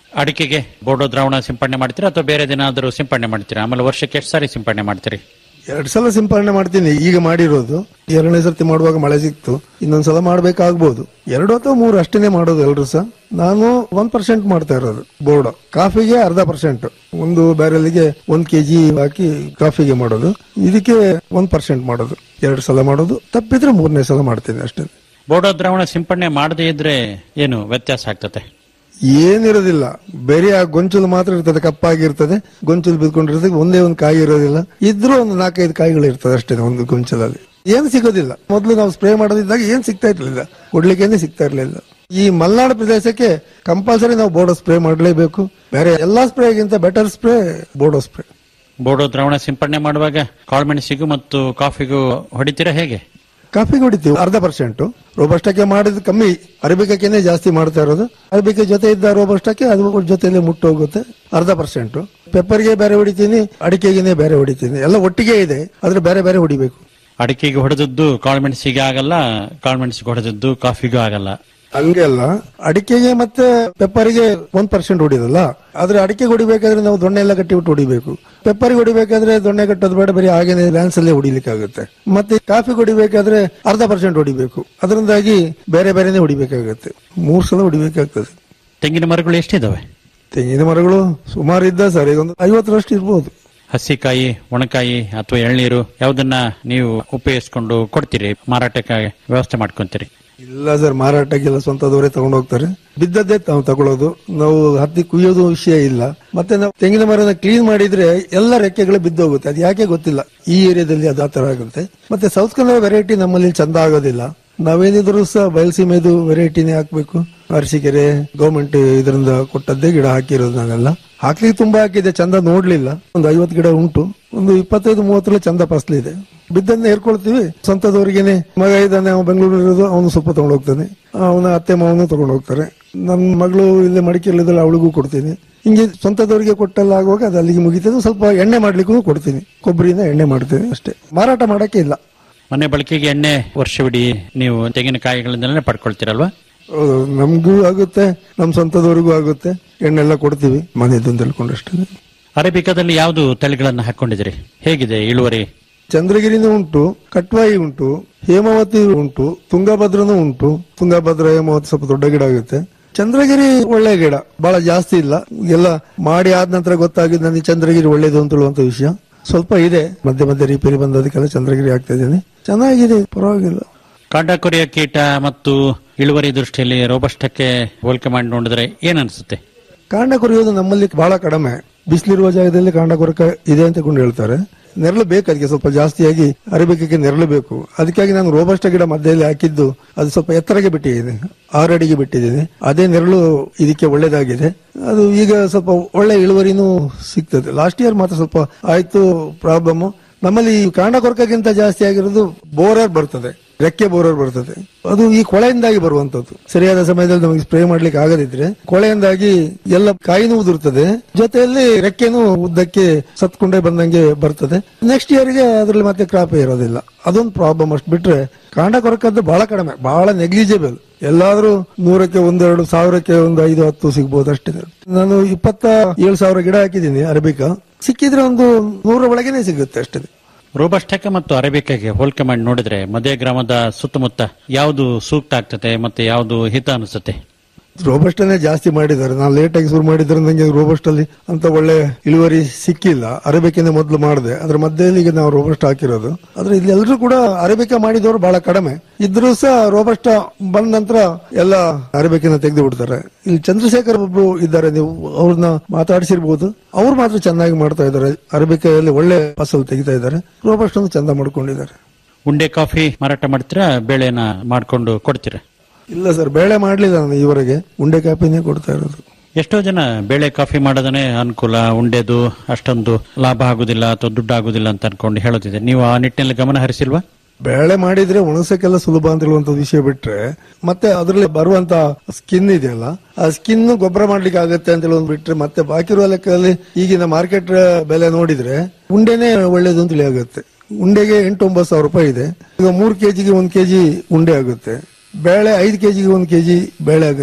ಅಡಿಕೆಗೆ ಬೋಡೋ ದ್ರಾವಣ ಸಿಂಪಡಣೆ ಮಾಡ್ತೀರಾ ಅಥವಾ ಬೇರೆ ದಿನ ಆದರೂ ಸಿಂಪಡಣೆ ಮಾಡ್ತೀರಾ ಆಮೇಲೆ ವರ್ಷಕ್ಕೆ ಎಷ್ಟು ಸಾರಿ ಸಿಂಪಡಣೆ ಮಾಡ್ತೀರಿ ಎರಡ್ ಸಲ ಸಿಂಪರಣೆ ಮಾಡ್ತೀನಿ ಈಗ ಮಾಡಿರೋದು ಎರಡನೇ ಸರ್ತಿ ಮಾಡುವಾಗ ಮಳೆ ಸಿಕ್ತು ಇನ್ನೊಂದ್ಸಲ ಮಾಡ್ಬೇಕಾಗ್ಬೋದು ಎರಡು ಅಥವಾ ಮೂರು ಅಷ್ಟೇನೆ ಮಾಡೋದು ಎಲ್ರು ಸಹ ನಾನು ಒನ್ ಪರ್ಸೆಂಟ್ ಮಾಡ್ತಾ ಇರೋದು ಬೋರ್ಡ್ ಕಾಫಿಗೆ ಅರ್ಧ ಪರ್ಸೆಂಟ್ ಒಂದು ಬ್ಯಾರಲ್ಗೆ ಒಂದ್ ಕೆಜಿ ಹಾಕಿ ಕಾಫಿಗೆ ಮಾಡೋದು ಇದಕ್ಕೆ ಒನ್ ಪರ್ಸೆಂಟ್ ಮಾಡೋದು ಎರಡು ಸಲ ಮಾಡೋದು ತಪ್ಪಿದ್ರೆ ಮೂರನೇ ಸಲ ಮಾಡ್ತೀನಿ ಅಷ್ಟೇ ಬೋಡೋ ದ್ರಾವಣ ಸಿಂಪಡಣೆ ಮಾಡದೇ ಇದ್ರೆ ಏನು ವ್ಯತ್ಯಾಸ ಆಗ್ತದೆ ಏನಿರೋದಿಲ್ಲ ಬೇರೆ ಆ ಗೊಂಚಲು ಮಾತ್ರ ಇರ್ತದೆ ಕಪ್ಪಾಗಿರ್ತದೆ ಗೊಂಚಲು ಬಿದ್ಕೊಂಡಿರ್ತದೆ ಒಂದೇ ಒಂದು ಕಾಯಿ ಇರೋದಿಲ್ಲ ಇದ್ರೂ ಒಂದು ನಾಲ್ಕೈದು ಕಾಯಿಗಳು ಇರ್ತದೆ ಅಷ್ಟೇ ಒಂದು ಗೊಂಚಲಲ್ಲಿ ಏನು ಸಿಗೋದಿಲ್ಲ ಮೊದಲು ನಾವು ಸ್ಪ್ರೇ ಮಾಡೋದಿದ್ದಾಗ ಏನ್ ಸಿಗ್ತಾ ಇರ್ಲಿಲ್ಲ ಕೊಡ್ಲಿಕ್ಕೇನೆ ಸಿಗ್ತಾ ಇರ್ಲಿಲ್ಲ ಈ ಮಲೆನಾಡು ಪ್ರದೇಶಕ್ಕೆ ಕಂಪಲ್ಸರಿ ನಾವು ಬೋರ್ಡೋ ಸ್ಪ್ರೇ ಮಾಡಲೇಬೇಕು ಬೇರೆ ಎಲ್ಲಾ ಸ್ಪ್ರೇಗಿಂತ ಬೆಟರ್ ಸ್ಪ್ರೇ ಬೋರ್ಡೋ ಸ್ಪ್ರೇ ಬೋಡೋ ದ್ರಾವಣ ಸಿಂಪಡಣೆ ಮಾಡುವಾಗ ಕಾಳುಮೆಣಸಿಗೂ ಮತ್ತು ಕಾಫಿಗೂ ಹೊಡಿತೀರಾ ಹೇಗೆ ಕಾಫಿಗೆ ಹೊಡಿತೀವಿ ಅರ್ಧ ಪರ್ಸೆಂಟ್ ರೋಬಸ್ಟಕ್ಕೆ ಮಾಡಿದ ಕಮ್ಮಿ ಅರಬಿಕಕ್ಕೇನೆ ಜಾಸ್ತಿ ಮಾಡ್ತಾ ಇರೋದು ಅರಬಿಕ ಜೊತೆ ಇದ್ದ ರೋಬಸ್ಟಕ್ಕೆ ಅದು ಜೊತೆಲೆ ಮುಟ್ಟು ಹೋಗುತ್ತೆ ಅರ್ಧ ಪರ್ಸೆಂಟ್ ಪೆಪ್ಪರ್ಗೆ ಬೇರೆ ಹೊಡಿತೀನಿ ಅಡಿಕೆಗೆನೆ ಬೇರೆ ಹೊಡಿತೀನಿ ಎಲ್ಲ ಒಟ್ಟಿಗೆ ಇದೆ ಆದ್ರೆ ಬೇರೆ ಬೇರೆ ಹೊಡಿಬೇಕು ಅಡಿಕೆಗೆ ಹೊಡೆದದ್ದು ಕಾಳುಮೆಣಸಿಗೆ ಆಗಲ್ಲ ಕಾಳುಮೆಣಸಿಗೆ ಹೊಡೆದದ್ದು ಕಾಫಿಗೂ ಆಗಲ್ಲ ಹಂಗೆ ಅಲ್ಲ ಅಡಿಕೆಗೆ ಮತ್ತೆ ಪೆಪ್ಪರಿಗೆ ಒಂದ್ ಪರ್ಸೆಂಟ್ ಹೊಡಿದಲ್ಲ ಆದ್ರೆ ಅಡಿಕೆ ಹೊಡಿಬೇಕಾದ್ರೆ ನಾವು ದೊಣ್ಣೆ ಎಲ್ಲ ಕಟ್ಟಿಬಿಟ್ಟು ಹೊಡಿಬೇಕು ಪೆಪ್ಪರಿಗೆ ಹೊಡಿಬೇಕಾದ್ರೆ ದೊಣ್ಣೆ ಕಟ್ಟೋದು ಬೇಡ ಬರೀ ಹಾಗೇನೆ ಲ್ಯಾನ್ಸ್ ಅಲ್ಲೇ ಹೊಡಿಲಿಕ್ಕಾಗುತ್ತೆ ಮತ್ತೆ ಕಾಫಿ ಹೊಡಿಬೇಕಾದ್ರೆ ಅರ್ಧ ಪರ್ಸೆಂಟ್ ಹೊಡಿಬೇಕು ಅದರಿಂದಾಗಿ ಬೇರೆ ಬೇರೆನೆ ಹೊಡಿಬೇಕಾಗುತ್ತೆ ಮೂರ್ ಸಲ ಹೊಡಿಬೇಕಾಗ್ತದೆ ತೆಂಗಿನ ಮರಗಳು ಎಷ್ಟಿದಾವೆ ತೆಂಗಿನ ಮರಗಳು ಸುಮಾರು ಇದ್ದ ಸರ್ ಈಗ ಒಂದು ಐವತ್ತರಷ್ಟು ಇರ್ಬೋದು ಹಸಿಕಾಯಿ ಒಣಕಾಯಿ ಅಥವಾ ಎಳ್ನೀರು ಯಾವುದನ್ನ ನೀವು ಉಪಯೋಗಿಸ್ಕೊಂಡು ಕೊಡ್ತೀರಿ ಮಾರಾಟಕ್ಕೆ ವ್ಯವಸ್ಥೆ ಮಾಡ್ಕೊಂತೀರಿ ಇಲ್ಲ ಸರ್ ಮಾರಾಟಕ್ಕೆಲ್ಲ ಸ್ವಂತದವರೇ ತಗೊಂಡು ಹೋಗ್ತಾರೆ ಬಿದ್ದದ್ದೇ ನಾವು ತಗೊಳ್ಳೋದು ನಾವು ಹತ್ತಿ ಕುಯ್ಯೋದು ವಿಷಯ ಇಲ್ಲ ಮತ್ತೆ ನಾವು ತೆಂಗಿನ ಮರನ ಕ್ಲೀನ್ ಮಾಡಿದ್ರೆ ಎಲ್ಲ ರೆಕ್ಕೆಗಳು ಬಿದ್ದೋಗುತ್ತೆ ಅದು ಯಾಕೆ ಗೊತ್ತಿಲ್ಲ ಈ ಏರಿಯಾದಲ್ಲಿ ಅದು ಆ ತರ ಆಗುತ್ತೆ ಮತ್ತೆ ಸೌತ್ ಕನ್ನಡ ವೆರೈಟಿ ನಮ್ಮಲ್ಲಿ ಚಂದ ಆಗೋದಿಲ್ಲ ನಾವೇನಿದ್ರು ಸಹ ಬಯಲಸೀಮೆದು ವೆರೈಟಿನೇ ಹಾಕ್ಬೇಕು ಅರಸೀಕೆರೆ ಗೌರ್ಮೆಂಟ್ ಇದರಿಂದ ಕೊಟ್ಟದ್ದೇ ಗಿಡ ಹಾಕಿರೋದು ನಾನೆಲ್ಲ ಹಾಕ್ಲಿಕ್ಕೆ ತುಂಬಾ ಹಾಕಿದೆ ಚಂದ ನೋಡ್ಲಿಲ್ಲ ಒಂದು ಐವತ್ತು ಗಿಡ ಉಂಟು ಒಂದು ಇಪ್ಪತ್ತೈದು ಮೂವತ್ತರಲ್ಲಿ ಚಂದ ಫಸಲಿದೆ ಬಿದ್ದನ್ನ ಹೇರ್ಕೊಳ್ತೀವಿ ಸ್ವಂತದವರಿಗೇನೆ ಮಗ ಇದ್ದಾನೆ ಅವನು ಬೆಂಗಳೂರು ಇರೋದು ಅವನು ಸ್ವಲ್ಪ ತಗೊಂಡು ಹೋಗ್ತಾನೆ ಅವನ ಅತ್ತೆ ಮಾವನು ತಗೊಂಡು ಹೋಗ್ತಾರೆ ನನ್ನ ಮಗಳು ಇಲ್ಲೇ ಮಡಿಕೇರಿಲಿದ್ದಲ್ಲ ಅವಳಿಗೂ ಕೊಡ್ತೀನಿ ಹಿಂಗೆ ಸ್ವಂತದವರಿಗೆ ಕೊಟ್ಟಲ್ಲ ಆಗುವಾಗ ಅದು ಅಲ್ಲಿಗೆ ಮುಗಿತದೆ ಸ್ವಲ್ಪ ಎಣ್ಣೆ ಮಾಡ್ಲಿಕ್ಕೂ ಕೊಡ್ತೀನಿ ಕೊಬ್ಬರಿಯಿಂದ ಎಣ್ಣೆ ಮಾಡ್ತೀನಿ ಅಷ್ಟೇ ಮಾರಾಟ ಮಾಡಕ್ಕೆ ಇಲ್ಲ ಮನೆ ಬಳಕೆಗೆ ಎಣ್ಣೆ ವರ್ಷವಿಡೀ ನೀವು ತೆಂಗಿನಕಾಯಿಗಳಿಂದಲೇ ಪಡ್ಕೊಳ್ತೀರಲ್ವಾ ಹೌದು, ನಮ್ಗೂ ಆಗುತ್ತೆ ನಮ್ ಸ್ವಂತದವರಿಗೂ ಆಗುತ್ತೆ ಎಣ್ಣೆಲ್ಲ ಕೊಡ್ತೀವಿ ಮನೆದು ಅಂತ ಹೇಳ್ಕೊಂಡು ಅಷ್ಟೇ ಅರೇಬಿಕಾದಲ್ಲಿ ಯಾವುದು ತಳಿಗಳನ್ನ ಹಾಕೊಂಡಿದ್ದೀರಿ ಹೇಗಿದೆ ಇಳುವರಿ ಚಂದ್ರಗಿರಿನೂ ಉಂಟು ಕಟ್ವಾಯಿ ಉಂಟು ಹೇಮಾವತಿ ಉಂಟು ತುಂಗಭದ್ರನೂ ಉಂಟು ತುಂಗಭದ್ರ ಹೇಮಾವತಿ ಸ್ವಲ್ಪ ದೊಡ್ಡ ಗಿಡ ಆಗುತ್ತೆ ಚಂದ್ರಗಿರಿ ಒಳ್ಳೆ ಗಿಡ ಬಹಳ ಜಾಸ್ತಿ ಇಲ್ಲ ಎಲ್ಲ ಮಾಡಿ ಆದ ನಂತರ ಗೊತ್ತಾಗಿದ್ದು ನನಗೆ ಚಂದ್ರಗಿರಿ ಒಳ್ಳೇದು ಅಂತ ಹೇಳುವಂತ ವಿಷಯ ಸ್ವಲ್ಪ ಇದೆ ಮಧ್ಯೆ ಮಧ್ಯೆ ರಿಪೇರಿ ಬಂದದಕ್ಕೆಲ್ಲ ಚಂದ್ರಗಿರಿ ಆಗ್ತಾ ಇದ್ದೇನೆ ಚೆನ್ನಾಗಿದೆ ಪರವಾಗಿಲ್ಲ ಕಾಂಡ ಕೊರೆಯ ಕೀಟ ಮತ್ತು ಇಳುವರಿ ದೃಷ್ಟಿಯಲ್ಲಿ ರೋಬಸ್ಟಕ್ಕೆ ಹೋಲಿಕೆ ಮಾಡಿ ನೋಡಿದ್ರೆ ಏನ್ ಅನ್ಸುತ್ತೆ ಕಾಂಡ ಕೊರೆಯೋದು ನಮ್ಮಲ್ಲಿ ಬಹಳ ಕಡಿಮೆ ಬಿಸಿಲಿರುವ ಜಾಗದಲ್ಲಿ ಕಾಂಡ ಕೊರಕ ಇದೆ ಅಂತ ಕೊಂಡು ಹೇಳ್ತಾರೆ ನೆರಳು ಬೇಕು ಅದಕ್ಕೆ ಸ್ವಲ್ಪ ಜಾಸ್ತಿಯಾಗಿ ಅರಿಬೇಕಕ್ಕೆ ನೆರಳು ಬೇಕು ಅದಕ್ಕಾಗಿ ನಾನು ರೋಬಸ್ಟ ಗಿಡ ಮಧ್ಯದಲ್ಲಿ ಹಾಕಿದ್ದು ಅದು ಸ್ವಲ್ಪ ಎತ್ತರಕ್ಕೆ ಬಿಟ್ಟಿದ್ದೀನಿ ಆರು ಅಡಿಗೆ ಬಿಟ್ಟಿದ್ದೀನಿ ಅದೇ ನೆರಳು ಇದಕ್ಕೆ ಒಳ್ಳೇದಾಗಿದೆ ಅದು ಈಗ ಸ್ವಲ್ಪ ಒಳ್ಳೆ ಇಳುವರಿನೂ ಸಿಗ್ತದೆ ಲಾಸ್ಟ್ ಇಯರ್ ಮಾತ್ರ ಸ್ವಲ್ಪ ಆಯ್ತು ಪ್ರಾಬ್ಲಮ್ ನಮ್ಮಲ್ಲಿ ಈ ಕಾಂಡ ಕೊರಕಕ್ಕಿಂತ ಜಾಸ್ತಿ ಆಗಿರೋದು ಬೋರರ್ ಬರ್ತದೆ ರೆಕ್ಕೆ ಬೋರರ್ ಬರ್ತದೆ ಅದು ಈ ಕೊಳೆಯಿಂದಾಗಿ ಬರುವಂತದ್ದು ಸರಿಯಾದ ಸಮಯದಲ್ಲಿ ನಮಗೆ ಸ್ಪ್ರೇ ಮಾಡ್ಲಿಕ್ಕೆ ಆಗದಿದ್ರೆ ಕೊಳೆಯಿಂದಾಗಿ ಎಲ್ಲ ಕಾಯಿನೂ ಉದುರ್ತದೆ ಜೊತೆಯಲ್ಲಿ ರೆಕ್ಕೆನೂ ಉದ್ದಕ್ಕೆ ಸತ್ಕೊಂಡೇ ಬಂದಂಗೆ ಬರ್ತದೆ ನೆಕ್ಸ್ಟ್ ಇಯರ್ಗೆ ಅದ್ರಲ್ಲಿ ಮತ್ತೆ ಕ್ರಾಪೇ ಇರೋದಿಲ್ಲ ಅದೊಂದು ಪ್ರಾಬ್ಲಮ್ ಅಷ್ಟು ಬಿಟ್ರೆ ಕಾಂಡ ಕೊರಕದ್ದು ಬಹಳ ಕಡಿಮೆ ಬಹಳ ನೆಗ್ಲಿಜಿಬಲ್ ಎಲ್ಲಾದ್ರೂ ನೂರಕ್ಕೆ ಒಂದೆರಡು ಸಾವಿರಕ್ಕೆ ಒಂದು ಐದು ಹತ್ತು ಸಿಗ್ಬೋದು ಅಷ್ಟೇ ನಾನು ಇಪ್ಪತ್ತ ಏಳು ಸಾವಿರ ಗಿಡ ಹಾಕಿದ್ದೀನಿ ಅರಬಿಕಾ ಸಿಕ್ಕಿದ್ರೆ ಒಂದು ನೂರ ಒಳಗೇನೆ ಸಿಗುತ್ತೆ ಅಷ್ಟೇ ರೋಬಸ್ಟಕ್ಕೆ ಮತ್ತು ಅರೇಬಿಕಾಗೆ ಹೋಲಿಕೆ ಮಾಡಿ ನೋಡಿದ್ರೆ ಮಧ್ಯ ಗ್ರಾಮದ ಸುತ್ತಮುತ್ತ ಯಾವುದು ಸೂಕ್ತ ಆಗ್ತದೆ ಮತ್ತೆ ಯಾವುದು ಹಿತ ಅನಿಸುತ್ತೆ ರೋಬಸ್ಟನ್ನೇ ಜಾಸ್ತಿ ಮಾಡಿದ್ದಾರೆ ನಾನು ಲೇಟ್ ಆಗಿ ಶುರು ಮಾಡಿದ್ರೆ ನಂಗೆ ರೋಬಸ್ಟ್ ಅಲ್ಲಿ ಅಂತ ಒಳ್ಳೆ ಇಳುವರಿ ಸಿಕ್ಕಿಲ್ಲ ಅರೇಬಿಕನೇ ಮೊದಲು ಮಾಡಿದೆ ಅದ್ರ ಮಧ್ಯದಲ್ಲಿ ಈಗ ನಾವು ರೋಬಸ್ಟ್ ಹಾಕಿರೋದು ಆದ್ರೆ ಇಲ್ಲಿ ಎಲ್ಲರೂ ಕೂಡ ಅರೇಬಿಕ ಮಾಡಿದವರು ಬಹಳ ಕಡಿಮೆ ಇದ್ರೂ ಸಹ ರೋಬಸ್ಟ ಬಂದ ನಂತರ ಎಲ್ಲ ಅರೇಬಿಕನ ತೆಗೆದು ಬಿಡ್ತಾರೆ ಇಲ್ಲಿ ಚಂದ್ರಶೇಖರ್ ಒಬ್ರು ಇದ್ದಾರೆ ನೀವು ಅವ್ರನ್ನ ಮಾತಾಡಿಸಿರ್ಬೋದು ಅವ್ರು ಮಾತ್ರ ಚೆನ್ನಾಗಿ ಮಾಡ್ತಾ ಇದ್ದಾರೆ ಅರೇಬಿಕಲ್ಲಿ ಒಳ್ಳೆ ಫಸಲು ತೆಗಿತಾ ಇದ್ದಾರೆ ರೋಬಸ್ಟ್ ಒಂದು ಚಂದ ಮಾಡ್ಕೊಂಡಿದ್ದಾರೆ ಉಂಡೆ ಕಾಫಿ ಮಾರಾಟ ಮಾಡ್ತೀರಾ ಬೇಳೆನ ಮಾಡ್ಕೊಂಡು ಕೊಡ್ತೀರಾ ಇಲ್ಲ ಸರ್ ಬೇಳೆ ಮಾಡ್ಲಿಲ್ಲ ನಾನು ಈವರೆಗೆ ಉಂಡೆ ಕಾಪಿನೇ ಕೊಡ್ತಾ ಇರೋದು ಎಷ್ಟೋ ಜನ ಬೇಳೆ ಕಾಫಿ ಮಾಡೋದನ್ನೇ ಅನುಕೂಲ ಉಂಡೆದು ಅಷ್ಟೊಂದು ಲಾಭ ಆಗುದಿಲ್ಲ ಅಥವಾ ದುಡ್ಡು ಆಗುದಿಲ್ಲ ಅಂತ ಅನ್ಕೊಂಡು ಹೇಳೋದಿದೆ ನೀವು ಆ ನಿಟ್ಟಿನಲ್ಲಿ ಗಮನ ಹರಿಸಿಲ್ವಾ ಬೇಳೆ ಮಾಡಿದ್ರೆ ಒಣಸಕ್ಕೆಲ್ಲ ಸುಲಭ ಅಂತ ಹೇಳುವಂತ ವಿಷಯ ಬಿಟ್ರೆ ಮತ್ತೆ ಅದರಲ್ಲಿ ಬರುವಂತ ಸ್ಕಿನ್ ಇದೆಯಲ್ಲ ಆ ಸ್ಕಿನ್ ಗೊಬ್ಬರ ಮಾಡ್ಲಿಕ್ಕೆ ಆಗುತ್ತೆ ಅಂತ ಹೇಳೋದು ಬಿಟ್ರೆ ಮತ್ತೆ ಬಾಕಿ ಇರುವ ಲೆಕ್ಕದಲ್ಲಿ ಈಗಿನ ಮಾರ್ಕೆಟ್ ಬೆಲೆ ನೋಡಿದ್ರೆ ಉಂಡೆನೇ ಒಳ್ಳೇದು ಅಂತ ಹೇಳಿ ಆಗುತ್ತೆ ಉಂಡೆಗೆ ಎಂಟು ಒಂಬತ್ತು ಸಾವಿರ ರೂಪಾಯಿ ಇದೆ ಈಗ ಮೂರು ಕೆಜಿಗೆ ಒಂದ್ ಕೆಜಿ ಉಂಡೆ ಆಗುತ್ತೆ ಬೇಳೆ ಐದು ಕೆಜಿಗೆ ಒಂದ್ ಕೆಜಿ ಬೇಳೆ ಆಗುತ್ತೆ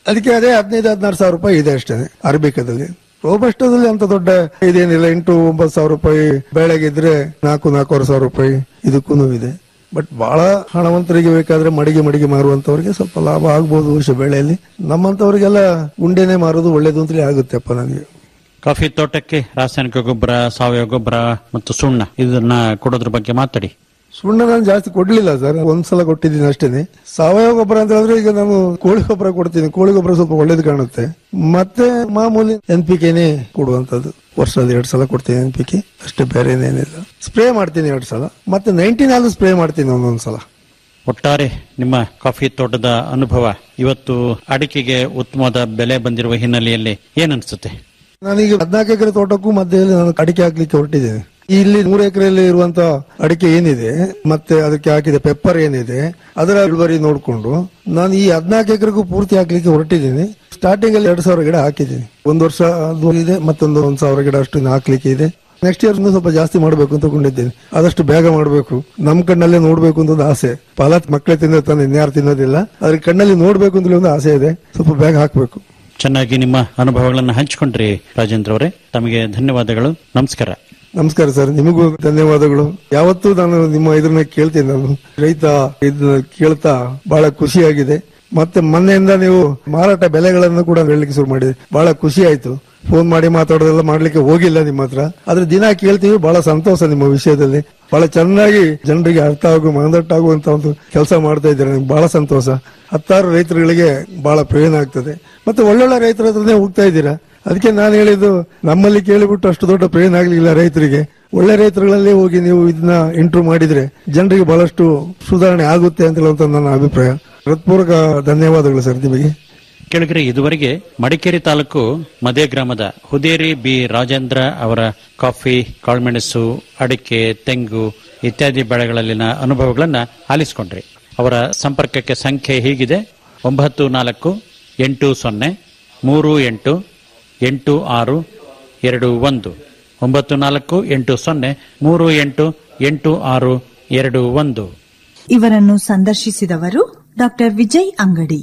ಅದಕ್ಕೆ ಅದೇ ಹದಿನೈದು ಹದಿನಾರು ಸಾವಿರ ರೂಪಾಯಿ ಇದೆ ಅಷ್ಟೇ ಅರಬಿಕದಲ್ಲಿ ರೋಬಸ್ಟದಲ್ಲಿ ಅಂತ ದೊಡ್ಡ ಇದೇನಿಲ್ಲ ಎಂಟು ಒಂಬತ್ತು ಸಾವಿರ ರೂಪಾಯಿ ಬೆಳಗಿದ್ರೆ ನಾಲ್ಕು ನಾಲ್ಕೂವರೆ ಸಾವಿರ ರೂಪಾಯಿ ಇದಕ್ಕೂ ಇದೆ ಬಟ್ ಬಹಳ ಹಣವಂತರಿಗೆ ಬೇಕಾದ್ರೆ ಮಡಿಗೆ ಮಡಿಗೆ ಮಾರುವಂತವ್ರಿಗೆ ಸ್ವಲ್ಪ ಲಾಭ ಆಗ್ಬೋದು ಬಹುಶಃ ಬೆಳೆಯಲ್ಲಿ ನಮ್ಮಂತವರಿಗೆಲ್ಲ ಉಂಡೆನೆ ಮಾರೋದು ಒಳ್ಳೇದು ಅಂತಲೇ ಆಗುತ್ತೆಪ್ಪ ನನಗೆ ಕಾಫಿ ತೋಟಕ್ಕೆ ರಾಸಾಯನಿಕ ಗೊಬ್ಬರ ಸಾವಯವ ಗೊಬ್ಬರ ಮತ್ತು ಸುಣ್ಣ ಇದನ್ನ ಕೊಡೋದ್ರ ಬಗ್ಗೆ ಮಾತಾಡಿ ಸುಣ್ಣ ನಾನು ಜಾಸ್ತಿ ಕೊಡ್ಲಿಲ್ಲ ಸರ್ ಒಂದ್ಸಲ ಕೊಟ್ಟಿದ್ದೀನಿ ಅಷ್ಟೇನೆ ಸಾವಯವ ಗೊಬ್ಬರ ಅಂತ ಹೇಳಿದ್ರೆ ಈಗ ನಾನು ಕೋಳಿ ಗೊಬ್ಬರ ಕೊಡ್ತೀನಿ ಕೋಳಿ ಗೊಬ್ಬರ ಸ್ವಲ್ಪ ಒಳ್ಳೇದು ಕಾಣುತ್ತೆ ಮತ್ತೆ ಮಾಮೂಲಿ ಎನ್ ಪಿ ಕೆನೆ ಕೊಡುವಂತದ್ದು ವರ್ಷದ ಎರಡ್ ಸಲ ಕೊಡ್ತೀನಿ ಎನ್ ಪಿ ಕೆ ಅಷ್ಟೇ ಬೇರೆ ಏನೇನಿಲ್ಲ ಸ್ಪ್ರೇ ಮಾಡ್ತೀನಿ ಎರಡ್ ಸಲ ಮತ್ತೆ ನೈನ್ಟೀನ್ ಆದ್ರೂ ಸ್ಪ್ರೇ ಮಾಡ್ತೀನಿ ಒಂದೊಂದ್ಸಲ ಒಟ್ಟಾರೆ ನಿಮ್ಮ ಕಾಫಿ ತೋಟದ ಅನುಭವ ಇವತ್ತು ಅಡಿಕೆಗೆ ಉತ್ತಮವಾದ ಬೆಲೆ ಬಂದಿರುವ ಹಿನ್ನೆಲೆಯಲ್ಲಿ ಏನನ್ಸುತ್ತೆ ನಾನೀಗ ಹದಿನಾಲ್ಕು ಎಕರೆ ತೋಟಕ್ಕೂ ಮಧ್ಯದಲ್ಲಿ ನಾನು ಅಡಿಕೆ ಹಾಕ್ಲಿಕ್ಕೆ ಹೊರಟಿದ್ದೇನೆ ಇಲ್ಲಿ ಮೂರು ಎಕರೆಯಲ್ಲಿ ಇರುವಂತ ಅಡಿಕೆ ಏನಿದೆ ಮತ್ತೆ ಅದಕ್ಕೆ ಹಾಕಿದ ಪೆಪ್ಪರ್ ಏನಿದೆ ಅದರ ಇಳುವರಿ ನೋಡಿಕೊಂಡು ನಾನು ಈ ಹದಿನಾಲ್ಕು ಎಕರೆಗೂ ಪೂರ್ತಿ ಹಾಕ್ಲಿಕ್ಕೆ ಹೊರಟಿದ್ದೀನಿ ಸ್ಟಾರ್ಟಿಂಗ್ ಅಲ್ಲಿ ಎರಡು ಸಾವಿರ ಗಿಡ ಹಾಕಿದ್ದೀನಿ ಒಂದು ವರ್ಷ ಅದು ಇದೆ ಮತ್ತೊಂದು ಒಂದ್ ಸಾವಿರ ಗಿಡ ಅಷ್ಟು ಇನ್ನು ಹಾಕ್ಲಿಕ್ಕೆ ಇದೆ ನೆಕ್ಸ್ಟ್ ಇಯರ್ ಸ್ವಲ್ಪ ಜಾಸ್ತಿ ಮಾಡಬೇಕು ಅಂತ ಕೊಂಡಿದ್ದೇನೆ ಆದಷ್ಟು ಬೇಗ ಮಾಡಬೇಕು ನಮ್ ಕಣ್ಣಲ್ಲೇ ನೋಡ್ಬೇಕು ಅಂತ ಒಂದು ಆಸೆ ಫಲ ಮಕ್ಕಳೇ ತಿನ್ನತಾನೆ ಇನ್ಯಾರು ತಿನ್ನೋದಿಲ್ಲ ಅದ್ರ ಕಣ್ಣಲ್ಲಿ ನೋಡ್ಬೇಕು ಅಂತ ಒಂದು ಆಸೆ ಇದೆ ಸ್ವಲ್ಪ ಬೇಗ ಹಾಕ್ಬೇಕು ಚೆನ್ನಾಗಿ ನಿಮ್ಮ ಅನುಭವಗಳನ್ನು ಹಂಚಿಕೊಂಡ್ರಿ ರಾಜೇಂದ್ರ ಅವರೇ ತಮಗೆ ಧನ್ಯವಾದಗಳು ನಮಸ್ಕಾರ ನಮಸ್ಕಾರ ಸರ್ ನಿಮಗೂ ಧನ್ಯವಾದಗಳು ಯಾವತ್ತೂ ನಾನು ನಿಮ್ಮ ಇದನ್ನ ಕೇಳ್ತೀನಿ ನಾನು ರೈತ ಇದನ್ನ ಕೇಳ್ತಾ ಬಹಳ ಖುಷಿಯಾಗಿದೆ ಮತ್ತೆ ಮೊನ್ನೆಯಿಂದ ನೀವು ಮಾರಾಟ ಬೆಲೆಗಳನ್ನು ಕೂಡ ಹೇಳಲಿಕ್ಕೆ ಶುರು ಮಾಡಿದೆ ಬಹಳ ಖುಷಿ ಆಯ್ತು ಫೋನ್ ಮಾಡಿ ಮಾತಾಡೋದೆಲ್ಲ ಮಾಡ್ಲಿಕ್ಕೆ ಹೋಗಿಲ್ಲ ನಿಮ್ಮ ಹತ್ರ ಆದ್ರೆ ದಿನ ಕೇಳ್ತೀವಿ ಬಹಳ ಸಂತೋಷ ನಿಮ್ಮ ವಿಷಯದಲ್ಲಿ ಬಹಳ ಚೆನ್ನಾಗಿ ಜನರಿಗೆ ಅರ್ಥ ಆಗು ಮಾತಾಗುವಂತ ಒಂದು ಕೆಲಸ ಮಾಡ್ತಾ ಇದ್ದಾರೆ ನಿಮ್ಗೆ ಬಹಳ ಸಂತೋಷ ಹತ್ತಾರು ರೈತರುಗಳಿಗೆ ಬಹಳ ಪ್ರಯೋಜನ ಆಗ್ತದೆ ಮತ್ತೆ ಒಳ್ಳೊಳ್ಳೆ ರೈತರ ಹತ್ರನೇ ಹೋಗ್ತಾ ಇದ್ದೀರಾ ಅದಕ್ಕೆ ನಾನು ಹೇಳಿದ್ದು ನಮ್ಮಲ್ಲಿ ಕೇಳಿಬಿಟ್ಟು ಅಷ್ಟು ದೊಡ್ಡ ಪ್ರಯೋಜನ ಆಗ್ಲಿಲ್ಲ ರೈತರಿಗೆ ಒಳ್ಳೆ ರೈತರುಗಳಲ್ಲೇ ಹೋಗಿ ನೀವು ಇದನ್ನ ಇಂಟ್ರೂ ಮಾಡಿದ್ರೆ ಜನರಿಗೆ ಬಹಳಷ್ಟು ಸುಧಾರಣೆ ಆಗುತ್ತೆ ಅಂತ ಹೇಳುವಂತ ನನ್ನ ಅಭಿಪ್ರಾಯ ಹೃತ್ಪೂರ್ವಕ ಧನ್ಯವಾದಗಳು ಸರ್ ನಿಮಗೆ ಕೆಳಗರೆ ಇದುವರೆಗೆ ಮಡಿಕೇರಿ ತಾಲೂಕು ಮದೇ ಗ್ರಾಮದ ಹುದೇರಿ ಬಿ ರಾಜೇಂದ್ರ ಅವರ ಕಾಫಿ ಕಾಳುಮೆಣಸು ಅಡಿಕೆ ತೆಂಗು ಇತ್ಯಾದಿ ಬೆಳೆಗಳಲ್ಲಿನ ಅನುಭವಗಳನ್ನ ಆಲಿಸಿಕೊಂಡ್ರಿ ಅವರ ಸಂಪರ್ಕಕ್ಕೆ ಸಂಖ್ಯೆ ಹೀಗಿದೆ ಒಂಬತ್ತು ನಾಲ್ಕು ಎಂಟು ಸೊನ್ನೆ ಮೂರು ಎಂಟು ಎಂಟು ಆರು ಎರಡು ಒಂದು ಒಂಬತ್ತು ನಾಲ್ಕು ಎಂಟು ಸೊನ್ನೆ ಮೂರು ಎಂಟು ಎಂಟು ಆರು ಎರಡು ಒಂದು ಇವರನ್ನು ಸಂದರ್ಶಿಸಿದವರು ಡಾಕ್ಟರ್ ವಿಜಯ್ ಅಂಗಡಿ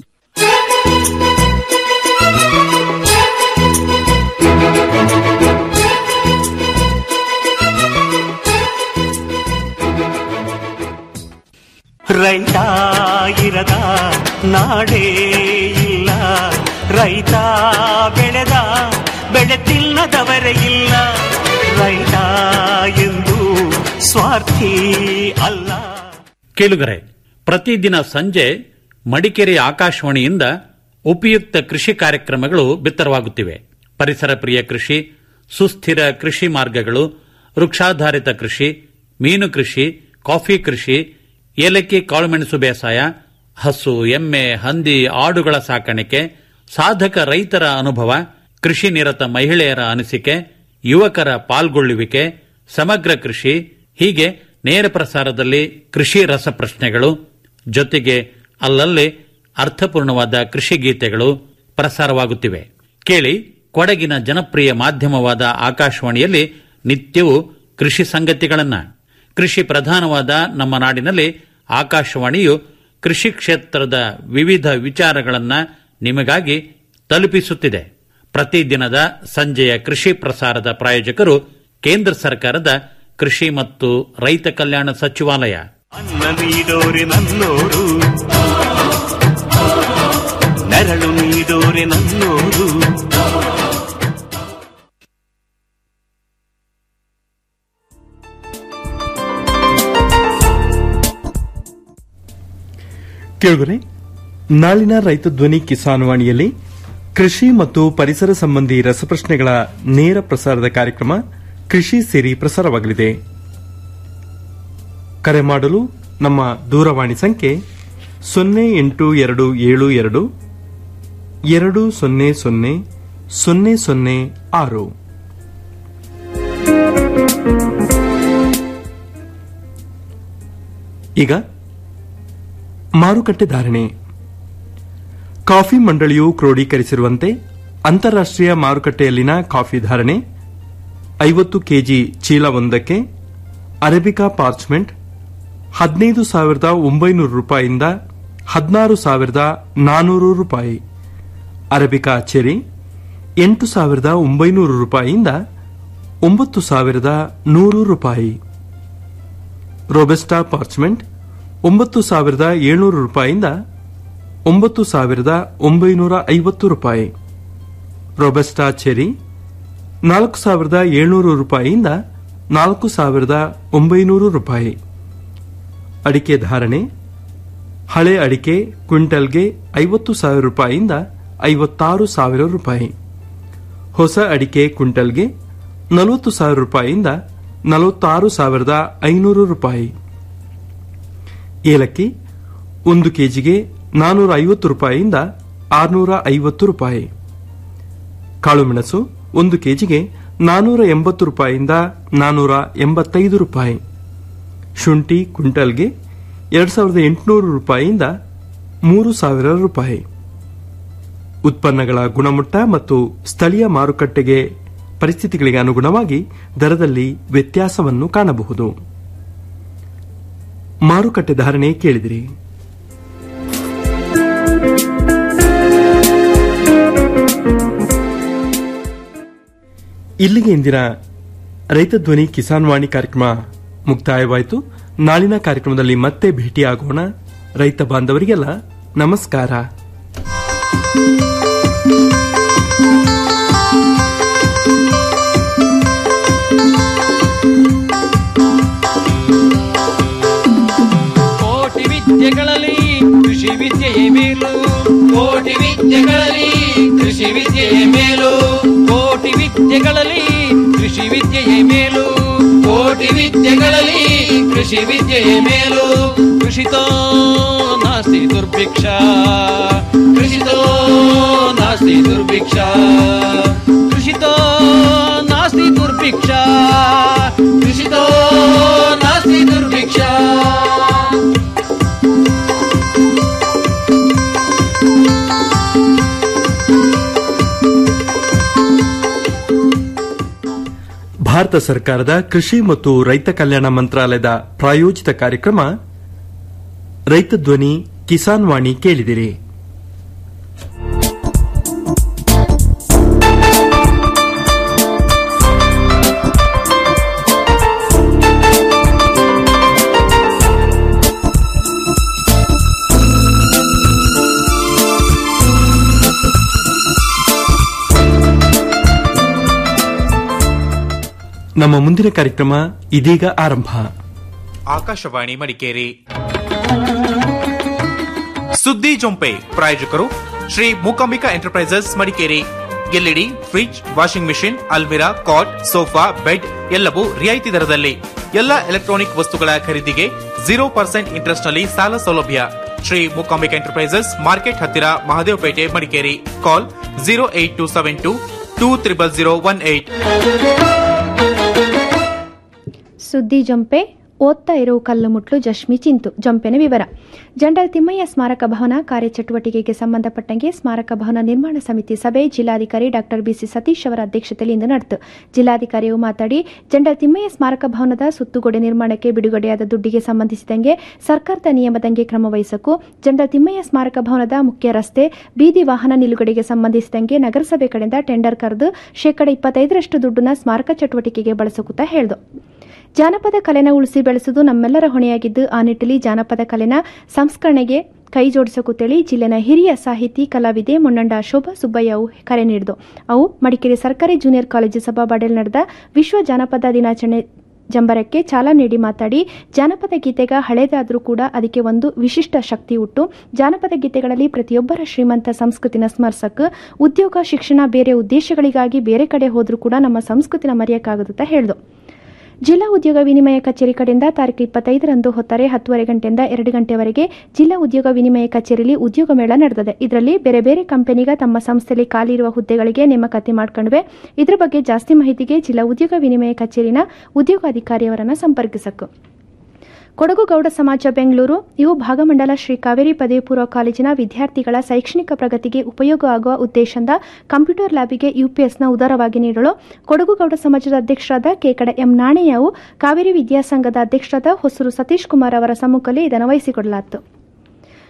ರೈತ ಇರದ ನಾಡೇ ಇಲ್ಲ ರೈತ ಬೆಳೆದ ಬೆಳೆ ತಿನ್ನದವರೇ ಇಲ್ಲ ರೈತ ಎಂದು ಸ್ವಾರ್ಥಿ ಅಲ್ಲ ಕೇಳುಗರೆ ಪ್ರತಿದಿನ ಸಂಜೆ ಮಡಿಕೇರಿ ಆಕಾಶವಾಣಿಯಿಂದ ಉಪಯುಕ್ತ ಕೃಷಿ ಕಾರ್ಯಕ್ರಮಗಳು ಬಿತ್ತರವಾಗುತ್ತಿವೆ ಪರಿಸರ ಪ್ರಿಯ ಕೃಷಿ ಸುಸ್ಥಿರ ಕೃಷಿ ಮಾರ್ಗಗಳು ವೃಕ್ಷಾಧಾರಿತ ಕೃಷಿ ಮೀನು ಕೃಷಿ ಕಾಫಿ ಕೃಷಿ ಏಲಕ್ಕಿ ಕಾಳುಮೆಣಸು ಬೇಸಾಯ ಹಸು ಎಮ್ಮೆ ಹಂದಿ ಆಡುಗಳ ಸಾಕಾಣಿಕೆ ಸಾಧಕ ರೈತರ ಅನುಭವ ಕೃಷಿ ನಿರತ ಮಹಿಳೆಯರ ಅನಿಸಿಕೆ ಯುವಕರ ಪಾಲ್ಗೊಳ್ಳುವಿಕೆ ಸಮಗ್ರ ಕೃಷಿ ಹೀಗೆ ನೇರ ಪ್ರಸಾರದಲ್ಲಿ ಕೃಷಿ ರಸಪ್ರಶ್ನೆಗಳು ಜೊತೆಗೆ ಅಲ್ಲಲ್ಲಿ ಅರ್ಥಪೂರ್ಣವಾದ ಕೃಷಿ ಗೀತೆಗಳು ಪ್ರಸಾರವಾಗುತ್ತಿವೆ ಕೇಳಿ ಕೊಡಗಿನ ಜನಪ್ರಿಯ ಮಾಧ್ಯಮವಾದ ಆಕಾಶವಾಣಿಯಲ್ಲಿ ನಿತ್ಯವೂ ಕೃಷಿ ಸಂಗತಿಗಳನ್ನ ಕೃಷಿ ಪ್ರಧಾನವಾದ ನಮ್ಮ ನಾಡಿನಲ್ಲಿ ಆಕಾಶವಾಣಿಯು ಕೃಷಿ ಕ್ಷೇತ್ರದ ವಿವಿಧ ವಿಚಾರಗಳನ್ನ ನಿಮಗಾಗಿ ತಲುಪಿಸುತ್ತಿದೆ ಪ್ರತಿದಿನದ ಸಂಜೆಯ ಕೃಷಿ ಪ್ರಸಾರದ ಪ್ರಾಯೋಜಕರು ಕೇಂದ್ರ ಸರ್ಕಾರದ ಕೃಷಿ ಮತ್ತು ರೈತ ಕಲ್ಯಾಣ ಸಚಿವಾಲಯ ಅನ್ನ ನೀಡೋರೆ ನನ್ನೋರು ನೆರಳು ನೀಡೋರೆ ನನ್ನೋರು ಕೇಳುಗರೆ ನಾಳಿನ ರೈತ ಧ್ವನಿ ಕಿಸಾನ್ ವಾಣಿಯಲ್ಲಿ ಕೃಷಿ ಮತ್ತು ಪರಿಸರ ಸಂಬಂಧಿ ರಸಪ್ರಶ್ನೆಗಳ ನೇರ ಪ್ರಸಾರದ ಕಾರ್ಯಕ್ರಮ ಕೃಷಿ ಸೇರಿ ಪ್ರಸಾರವಾಗಲಿದೆ ಕರೆ ಮಾಡಲು ನಮ್ಮ ದೂರವಾಣಿ ಸಂಖ್ಯೆ ಸೊನ್ನೆ ಎಂಟು ಎರಡು ಏಳು ಎರಡು ಎರಡು ಸೊನ್ನೆ ಸೊನ್ನೆ ಸೊನ್ನೆ ಸೊನ್ನೆ ಆರು ಈಗ ಮಾರುಕಟ್ಟೆ ಧಾರಣೆ ಕಾಫಿ ಮಂಡಳಿಯು ಕ್ರೋಢೀಕರಿಸಿರುವಂತೆ ಅಂತಾರಾಷ್ಟೀಯ ಮಾರುಕಟ್ಟೆಯಲ್ಲಿನ ಕಾಫಿ ಧಾರಣೆ ಐವತ್ತು ಕೆಜಿ ಚೀಲವೊಂದಕ್ಕೆ ಅರೇಬಿಕಾ ಪಾರ್ಚ್ಮೆಂಟ್ ಹದಿನೈದು ಸಾವಿರದ ಒಂಬೈನೂರು ರೂಪಾಯಿಯಿಂದ ಹದಿನಾರು ಸಾವಿರದ ನಾನೂರು ರೂಪಾಯಿ ಅರಬಿಕಾ ಚೆರಿ ಎಂಟು ಸಾವಿರದ ಒಂಬೈನೂರು ರೂಪಾಯಿಯಿಂದ ಒಂಬತ್ತು ಸಾವಿರದ ನೂರು ರೂಪಾಯಿ ರೋಬೆಸ್ಟಾ ಪಾರ್ಚ್ಮೆಂಟ್ ಒಂಬತ್ತು ಸಾವಿರದ ಏಳ್ನೂರು ರೂಪಾಯಿಯಿಂದ ಒಂಬತ್ತು ಸಾವಿರದ ಒಂಬೈನೂರ ಐವತ್ತು ರೂಪಾಯಿ ರೋಬೆಸ್ಟಾ ಚೆರಿ ನಾಲ್ಕು ಸಾವಿರದ ಏಳ್ನೂರು ರೂಪಾಯಿಯಿಂದ ನಾಲ್ಕು ಸಾವಿರದ ಒಂಬೈನೂರು ರೂಪಾಯಿ ಅಡಿಕೆ ಧಾರಣೆ ಹಳೆ ಅಡಿಕೆ ಕ್ವಿಂಟಲ್ಗೆ ಐವತ್ತು ಸಾವಿರ ರೂಪಾಯಿಯಿಂದ ಐವತ್ತಾರು ಸಾವಿರ ರೂಪಾಯಿ ಹೊಸ ಅಡಿಕೆ ಕ್ವಿಂಟಲ್ಗೆ ನಲವತ್ತು ಸಾವಿರ ರೂಪಾಯಿಯಿಂದ ನಲವತ್ತಾರು ಸಾವಿರದ ಐನೂರು ರೂಪಾಯಿ ಏಲಕ್ಕಿ ಒಂದು ಕೆಜಿಗೆ ನಾನೂರ ಐವತ್ತು ರೂಪಾಯಿಯಿಂದ ಆರುನೂರ ಐವತ್ತು ರೂಪಾಯಿ ಕಾಳುಮೆಣಸು ಒಂದು ಕೆಜಿಗೆ ನಾನೂರ ಎಂಬತ್ತು ರೂಪಾಯಿಯಿಂದ ನಾನೂರ ಎಂಬತ್ತೈದು ರೂಪಾಯಿ ಶುಂಠಿ ಕ್ವಿಂಟಲ್ಗೆ ಎರಡು ಸಾವಿರದ ಎಂಟುನೂರು ರೂಪಾಯಿಯಿಂದ ಮೂರು ಸಾವಿರ ರೂಪಾಯಿ ಉತ್ಪನ್ನಗಳ ಗುಣಮಟ್ಟ ಮತ್ತು ಸ್ಥಳೀಯ ಮಾರುಕಟ್ಟೆಗೆ ಪರಿಸ್ಥಿತಿಗಳಿಗೆ ಅನುಗುಣವಾಗಿ ದರದಲ್ಲಿ ವ್ಯತ್ಯಾಸವನ್ನು ಕಾಣಬಹುದು ಮಾರುಕಟ್ಟೆ ಧಾರಣೆ ಕೇಳಿದಿರಿ ಇಲ್ಲಿಗೆ ಇಂದಿನ ರೈತ ಧ್ವನಿ ಕಿಸಾನ್ ವಾಣಿ ಕಾರ್ಯಕ್ರಮ ಮುಕ್ತಾಯವಾಯಿತು ನಾಳಿನ ಕಾರ್ಯಕ್ರಮದಲ್ಲಿ ಮತ್ತೆ ಭೇಟಿಯಾಗೋಣ ರೈತ ಬಾಂಧವರಿಗೆಲ್ಲ ನಮಸ್ಕಾರ ಕೋಟಿ ವಿದ್ಯೆಗಳಲ್ಲಿ ಕೃಷಿ ವಿದ್ಯೆಯೇ ಮೇಲು ಕೋಟಿ ವಿದ್ಯೆಗಳಲ್ಲಿ ಕೃಷಿ ವಿದ್ಯೆಯೇ ಮೇಲು ಕೋಟಿ ವಿದ್ಯೆಗಳಲ್ಲಿ ಕೃಷಿ ವಿದ್ಯೆಯೇ ಮೇಲು ಕೋಟಿ ವಿದ್ಯೆಗಳಲ್ಲಿ ಕೃಷಿ ವಿದ್ಯೆಯೇ ಮೇಲು ಕೃಷಿತೋ ನಾಸ್ತಿ ದುರ್ಭಿಕ್ಷ ಕೃಷಿತೋ ನಾಸ್ತಿ ದುರ್ಭಿಕ್ಷ ಕೃಷಿತೋ ನಾಸ್ತಿ ದುರ್ಭಿಕ್ಷ ಕೃಷಿತೋ ನಾಸ್ತಿ ದುರ್ಭಿಕ್ಷ ಭಾರತ ಸರ್ಕಾರದ ಕೃಷಿ ಮತ್ತು ರೈತ ಕಲ್ಯಾಣ ಮಂತ್ರಾಲಯದ ಪ್ರಾಯೋಜಿತ ಕಾರ್ಯಕ್ರಮ ರೈತ ಧ್ವನಿ ಕಿಸಾನ್ ವಾಣಿ ಕೇಳಿದಿರಿ ನಮ್ಮ ಮುಂದಿನ ಕಾರ್ಯಕ್ರಮ ಇದೀಗ ಆರಂಭ ಆಕಾಶವಾಣಿ ಮಡಿಕೇರಿ ಸುದ್ದಿ ಜೊಂಪೆ ಪ್ರಾಯೋಜಕರು Shri Mookambika enterprises Madikeri LED fridge washing machine ಅಲ್ಮಿರಾ ಕಾಟ್ ಸೋಫಾ ಬೆಡ್ ಎಲ್ಲವೂ ರಿಯಾಯಿತಿ ದರದಲ್ಲಿ ಎಲ್ಲ ಎಲೆಕ್ಟ್ರಾನಿಕ್ ವಸ್ತುಗಳ ಖರೀದಿಗೆ ಜೀರೋ ಪರ್ಸೆಂಟ್ ಇಂಟ್ರೆಸ್ಟ್ ನಲ್ಲಿ ಸಾಲ ಸೌಲಭ್ಯ ಶ್ರೀ ಮೂಕಾಂಬಿಕಾ ಎಂಟರ್ಪ್ರೈಸಸ್ ಮಾರ್ಕೆಟ್ ಹತ್ತಿರ Mahadevapet Madikeri call zero eight two seven two two triple zero one eight ಸುದ್ದಿ ಜಂಪೆ ಓದ್ತಾ ಇರೋ ಕಲ್ಲು ಮುಟ್ಲು ಜಶ್ಮಿ ಚಿಂತು ಜಂಪೆನ ವಿವರ ಜನರಲ್ ತಿಮ್ಮಯ್ಯ ಸ್ಮಾರಕ ಭವನ ಕಾರ್ಯಚಟುವಟಿಕೆಗೆ ಸಂಬಂಧಪಟ್ಟಂಗೆ ಸ್ಮಾರಕ ಭವನ ನಿರ್ಮಾಣ ಸಮಿತಿ ಸಭೆ ಜಿಲ್ಲಾಧಿಕಾರಿ ಡಾಕ್ಟರ್ ಬಿಸಿ ಸತೀಶ್ ಅವರ ಅಧ್ಯಕ್ಷತೆಯಲ್ಲಿ ಇಂದು ನಡೆಯಿತು ಜಿಲ್ಲಾಧಿಕಾರಿಯು ಮಾತಾಡಿ ಜನರಲ್ ತಿಮ್ಮಯ್ಯ ಸ್ಮಾರಕ ಭವನದ ಸುತ್ತುಗೋಡೆ ನಿರ್ಮಾಣಕ್ಕೆ ಬಿಡುಗಡೆಯಾದ ದುಡ್ಡಿಗೆ ಸಂಬಂಧಿಸಿದಂಗೆ ಸರ್ಕಾರದ ನಿಯಮದಂಗೆ ಕ್ರಮ ವಹಿಸಕು ಜನರಲ್ ತಿಮ್ಮಯ್ಯ ಸ್ಮಾರಕ ಭವನದ ಮುಖ್ಯ ರಸ್ತೆ ಬೀದಿ ವಾಹನ ನಿಲುಗಡೆಗೆ ಸಂಬಂಧಿಸಿದಂಗೆ ನಗರಸಭೆ ಕಡೆಯಿಂದ ಟೆಂಡರ್ ಕರೆದು ಶೇಕಡ ಇಪ್ಪತ್ತೈದರಷ್ಟು ದುಡ್ಡನ್ನ ಸ್ಮಾರಕ ಚಟುವಟಿಕೆಗೆ ಬಳಸಕುತ್ತಾ ಹೇಳಿದು ಜಾನಪದ ಕಲೆನ ಉಳಿಸಿ ಬೆಳೆಸುವುದು ನಮ್ಮೆಲ್ಲರ ಹೊಣೆಯಾಗಿದ್ದು ಆ ನಿಟ್ಟಿನಲ್ಲಿ ಜಾನಪದ ಕಲೆನ ಸಂಸ್ಕರಣೆಗೆ ಕೈ ಜೋಡಿಸಕುತ್ತೇಳಿ ಜಿಲ್ಲೆನ ಹಿರಿಯ ಸಾಹಿತಿ ಕಲಾವಿದೆ ಮೊನ್ನಂಡ ಶೋಭಾ ಸುಬ್ಬಯ್ಯ ಅವು ಕರೆ ನೀಡಿದು ಅವು ಮಡಿಕೇರಿ ಸರ್ಕಾರಿ ಜೂನಿಯರ್ ಕಾಲೇಜು ಸಭಾಬಾಡೆಲ್ ನಡೆದ ವಿಶ್ವ ಜಾನಪದ ದಿನಾಚರಣೆ ಜಂಬರಕ್ಕೆ ಚಾಲನೆ ನೀಡಿ ಮಾತಾಡಿ ಜಾನಪದ ಗೀತೆಗ ಹಳೇದಾದರೂ ಕೂಡ ಅದಕ್ಕೆ ಒಂದು ವಿಶಿಷ್ಟ ಶಕ್ತಿ ಉಟ್ಟು ಜಾನಪದ ಗೀತೆಗಳಲ್ಲಿ ಪ್ರತಿಯೊಬ್ಬರ ಶ್ರೀಮಂತ ಸಂಸ್ಕೃತಿನ ಸ್ಮರಿಸಕ್ಕೆ ಉದ್ಯೋಗ ಶಿಕ್ಷಣ ಬೇರೆ ಉದ್ದೇಶಗಳಿಗಾಗಿ ಬೇರೆ ಕಡೆ ಹೋದರೂ ಕೂಡ ನಮ್ಮ ಸಂಸ್ಕೃತಿನ ಮರೆಯಕ್ಕಾಗದಂತ ಹೇಳಿದು ಜಿಲ್ಲಾ ಉದ್ಯೋಗ ವಿನಿಮಯ ಕಚೇರಿ ಕಡೆಯಿಂದ ತಾರೀಕು ಇಪ್ಪತ್ತೈದರಂದು ಹೊತ್ತಾರೆ ಹತ್ತುವರೆ ಗಂಟೆಯಿಂದ ಎರಡು ಗಂಟೆವರೆಗೆ ಜಿಲ್ಲಾ ಉದ್ಯೋಗ ವಿನಿಮಯ ಕಚೇರಿಯಲ್ಲಿ ಉದ್ಯೋಗ ಮೇಳ ನಡೆದಿದೆ ಇದರಲ್ಲಿ ಬೇರೆ ಬೇರೆ ಕಂಪನಿಗ ತಮ್ಮ ಸಂಸ್ಥೆಯಲ್ಲಿ ಖಾಲಿ ಇರುವ ಹುದ್ದೆಗಳಿಗೆ ನೇಮಕಾತಿ ಮಾಡ್ಕೊಂಡ್ವೆ ಇದರ ಬಗ್ಗೆ ಜಾಸ್ತಿ ಮಾಹಿತಿಗೆ ಜಿಲ್ಲಾ ಉದ್ಯೋಗ ವಿನಿಮಯ ಕಚೇರಿನ ಉದ್ಯೋಗಾಧಿಕಾರಿಯವರನ್ನು ಸಂಪರ್ಕಿಸಬೇಕು ಕೊಡಗು ಗೌಡ ಸಮಾಜ ಬೆಂಗಳೂರು ಇವು ಭಾಗಮಂಡಲ ಶ್ರೀ ಕಾವೇರಿ ಪದವಿ ಪೂರ್ವ ಕಾಲೇಜಿನ ವಿದ್ಯಾರ್ಥಿಗಳ ಶೈಕ್ಷಣಿಕ ಪ್ರಗತಿಗೆ ಉಪಯೋಗ ಆಗುವ ಉದ್ದೇಶದಿಂದ ಕಂಪ್ಯೂಟರ್ ಲ್ಯಾಬಿಗೆ ಯುಪಿಎಸ್ನ ಉದಾರವಾಗಿ ನೀಡಲು ಕೊಡಗು ಗೌಡ ಸಮಾಜದ ಅಧ್ಯಕ್ಷರಾದ ಕೆಕಡ ಎಂ ನಾಣಯ್ಯವು ಕಾವೇರಿ ವಿದ್ಯಾಸಂಘದ ಅಧ್ಯಕ್ಷರಾದ ಹೊಸೂರು ಸತೀಶ್ ಕುಮಾರ್ ಅವರ ಸಮ್ಮುಖದಲ್ಲಿ ಇದನ್ನು ವಹಿಸಿಕೊಡಲಾಯಿತು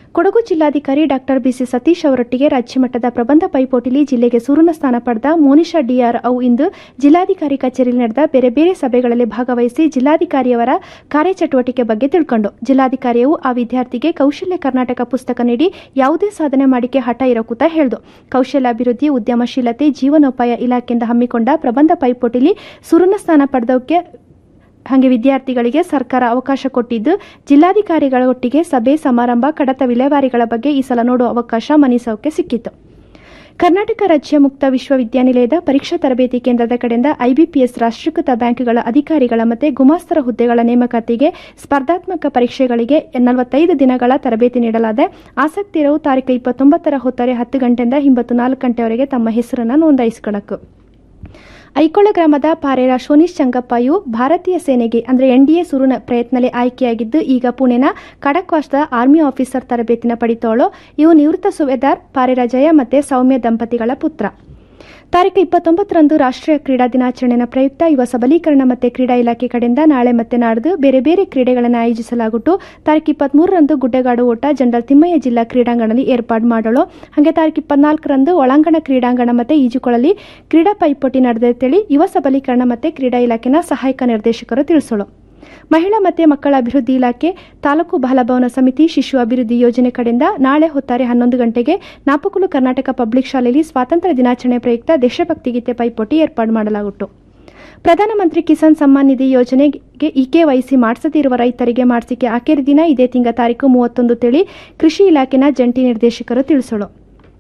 ಕೊಡಗು ಜಿಲ್ಲಾಧಿಕಾರಿ ಡಾಕ್ಟರ್ ಬಿಸಿ ಸತೀಶ್ ಅವರೊಟ್ಟಿಗೆ ರಾಜ್ಯಮಟ್ಟದ ಪ್ರಬಂಧ ಪೈಪೋಟಿಲಿ ಜಿಲ್ಲೆಗೆ ಸೂರನ ಸ್ಥಾನ ಪಡೆದ ಮೋನಿಶಾ ಡಿಆರ್ ಅವು ಇಂದು ಜಿಲ್ಲಾಧಿಕಾರಿ ಕಚೇರಿಯಲ್ಲಿ ನಡೆದ ಬೇರೆ ಬೇರೆ ಸಭೆಗಳಲ್ಲಿ ಭಾಗವಹಿಸಿ ಜಿಲ್ಲಾಧಿಕಾರಿಯವರ ಕಾರ್ಯಚಟುವಟಿಕೆ ಬಗ್ಗೆ ತಿಳ್ಕೊಂಡು ಜಿಲ್ಲಾಧಿಕಾರಿಯು ಆ ವಿದ್ಯಾರ್ಥಿಗೆ ಕೌಶಲ್ಯ ಕರ್ನಾಟಕ ಪುಸ್ತಕ ನೀಡಿ ಯಾವುದೇ ಸಾಧನೆ ಮಾಡಿಕೆ ಹಠ ಇರೋಕೂತ ಹೇಳ್ದು ಕೌಶಲ್ಯಾಭಿವೃದ್ಧಿ ಉದ್ಯಮಶೀಲತೆ ಜೀವನೋಪಾಯ ಇಲಾಖೆಯಿಂದ ಹಮ್ಮಿಕೊಂಡ ಪ್ರಬಂಧ ಪೈಪೋಟಿಲಿ ಸುರುನ ಸ್ಥಾನ ಪಡೆದವಕ್ಕೆ ಹಾಗೆ ವಿದ್ಯಾರ್ಥಿಗಳಿಗೆ ಸರ್ಕಾರ ಅವಕಾಶ ಕೊಟ್ಟಿದ್ದು ಜಿಲ್ಲಾಧಿಕಾರಿಗಳ ಒಟ್ಟಿಗೆ ಸಭೆ ಸಮಾರಂಭ ಕಡತ ವಿಲೇವಾರಿಗಳ ಬಗ್ಗೆ ಈ ಸಲ ನೋಡುವ ಅವಕಾಶ ಮನಿಸೋಕೆ ಸಿಕ್ಕಿತು ಕರ್ನಾಟಕ ರಾಜ್ಯ ಮುಕ್ತ ವಿಶ್ವವಿದ್ಯಾನಿಲಯದ ಪರೀಕ್ಷಾ ತರಬೇತಿ ಕೇಂದ್ರದ ಕಡೆಯಿಂದ ಐಬಿಪಿಎಸ್ ರಾಷ್ಟ್ರೀಕೃತ ಬ್ಯಾಂಕ್ಗಳ ಅಧಿಕಾರಿಗಳ ಮತ್ತು ಗುಮಾಸ್ತರ ಹುದ್ದೆಗಳ ನೇಮಕಾತಿಗೆ ಸ್ಪರ್ಧಾತ್ಮಕ ಪರೀಕ್ಷೆಗಳಿಗೆ ನಲವತ್ತೈದು ದಿನಗಳ ತರಬೇತಿ ನೀಡಲಾದೆ ಆಸಕ್ತಿ ಇರುವ ತಾರೀಕು ಇಪ್ಪತ್ತೊಂಬತ್ತರ ಹೊತ್ತರೆ ಹತ್ತು ಗಂಟೆಯಿಂದ ಹಿಂಬತ್ತು ನಾಲ್ಕು ಗಂಟೆವರೆಗೆ ತಮ್ಮ ಹೆಸರನ್ನು ನೋಂದಾಯಿಸಿಕೊಳ್ಳಬೇಕು ಐಕೊಳ ಗ್ರಾಮದ ಪಾರೇರ ಶೋನಿಶ್ ಚಂಗಪ್ಪಯು ಭಾರತೀಯ ಸೇನೆಗೆ ಅಂದರೆ ಎನ್ಡಿಎ ಸುರುನ ಪ್ರಯತ್ನಲೆ ಆಯ್ಕೆಯಾಗಿದ್ದು ಈಗ ಪುಣೆನ ಖಡಕ್ವಾಸ್ದ ಆರ್ಮಿ ಆಫೀಸರ್ ತರಬೇತಿನ ಪಡಿತೋಳು ಇವು ನಿವೃತ್ತ ಸುಬೇದಾರ್ ಪಾರೇರ ಜಯ ಮತ್ತೆ ಸೌಮ್ಯ ದಂಪತಿಗಳ ಪುತ್ರ ತಾರೀಕು ಇಪ್ಪತ್ತೊಂಬತ್ತರಂದು ರಾಷ್ಟ್ರೀಯ ಕ್ರೀಡಾ ದಿನಾಚರಣೆಯ ಪ್ರಯುಕ್ತ ಯುವ ಸಬಲೀಕರಣ ಮತ್ತು ಕ್ರೀಡಾ ಇಲಾಖೆ ಕಡೆಯಿಂದ ನಾಳೆ ಮತ್ತೆ ನಾಡ್ದು ಬೇರೆ ಬೇರೆ ಕ್ರೀಡೆಗಳನ್ನು ಆಯೋಜಿಸಲಾಗುಟ್ಟು ತಾರೀಕು ಇಪ್ಪತ್ಮೂರರಂದು ಗುಡ್ಡಗಾಡು ಓಟ ಜನರಲ್ ತಿಮ್ಮಯ್ಯ ಜಿಲ್ಲಾ ಕ್ರೀಡಾಂಗಣದಲ್ಲಿ ಏರ್ಪಾಡು ಮಾಡಲು ಹಾಗೆ ತಾರೀಕು ಇಪ್ಪತ್ನಾಲ್ಕರಂದು ಒಳಾಂಗಣ ಕ್ರೀಡಾಂಗಣ ಮತ್ತು ಈಜುಕೊಳಲಿ ಕ್ರೀಡಾ ಪೈಪೋಟಿ ನಡೆದಂತೇಳಿ ಯುವ ಸಬಲೀಕರಣ ಮತ್ತು ಕ್ರೀಡಾ ಇಲಾಖೆನ ಸಹಾಯಕ ನಿರ್ದೇಶಕರು ತಿಳಿಸಲು ಮಹಿಳಾ ಮತ್ತು ಮಕ್ಕಳ ಅಭಿವೃದ್ಧಿ ಇಲಾಖೆ ತಾಲೂಕು ಬಾಲಭವನ ಸಮಿತಿ ಶಿಶು ಅಭಿವೃದ್ಧಿ ಯೋಜನೆ ಕಡೆಯಿಂದ ನಾಳೆ ಹೊತ್ತಾರೆ ಹನ್ನೊಂದು ಗಂಟೆಗೆ ನಾಪಕುಲು ಕರ್ನಾಟಕ ಪಬ್ಲಿಕ್ ಶಾಲೆಯಲ್ಲಿ ಸ್ವಾತಂತ್ರ್ಯ ದಿನಾಚರಣೆ ಪ್ರಯುಕ್ತ ದೇಶಭಕ್ತಿ ಗೀತೆ ಪೈಪೋಟಿ ಏರ್ಪಾಡು ಮಾಡಲಾಗುತ್ತು ಪ್ರಧಾನಮಂತ್ರಿ ಕಿಸಾನ್ ಸಮ್ಮಾನ್ ನಿಧಿ ಯೋಜನೆಗೆ ಇಕೆವೈಸಿ ಮಾಡಿಸದಿರುವ ರೈತರಿಗೆ ಮಾಡಿಸಿಕೆ ಆಖರಿ ದಿನ ಇದೇ ತಿಂಗಳ ತಾರೀಕು ಮೂವತ್ತೊಂದು ತಿಳಿ ಕೃಷಿ ಇಲಾಖೆನ ಜಂಟಿ ನಿರ್ದೇಶಕರು ತಿಳಿಸಲು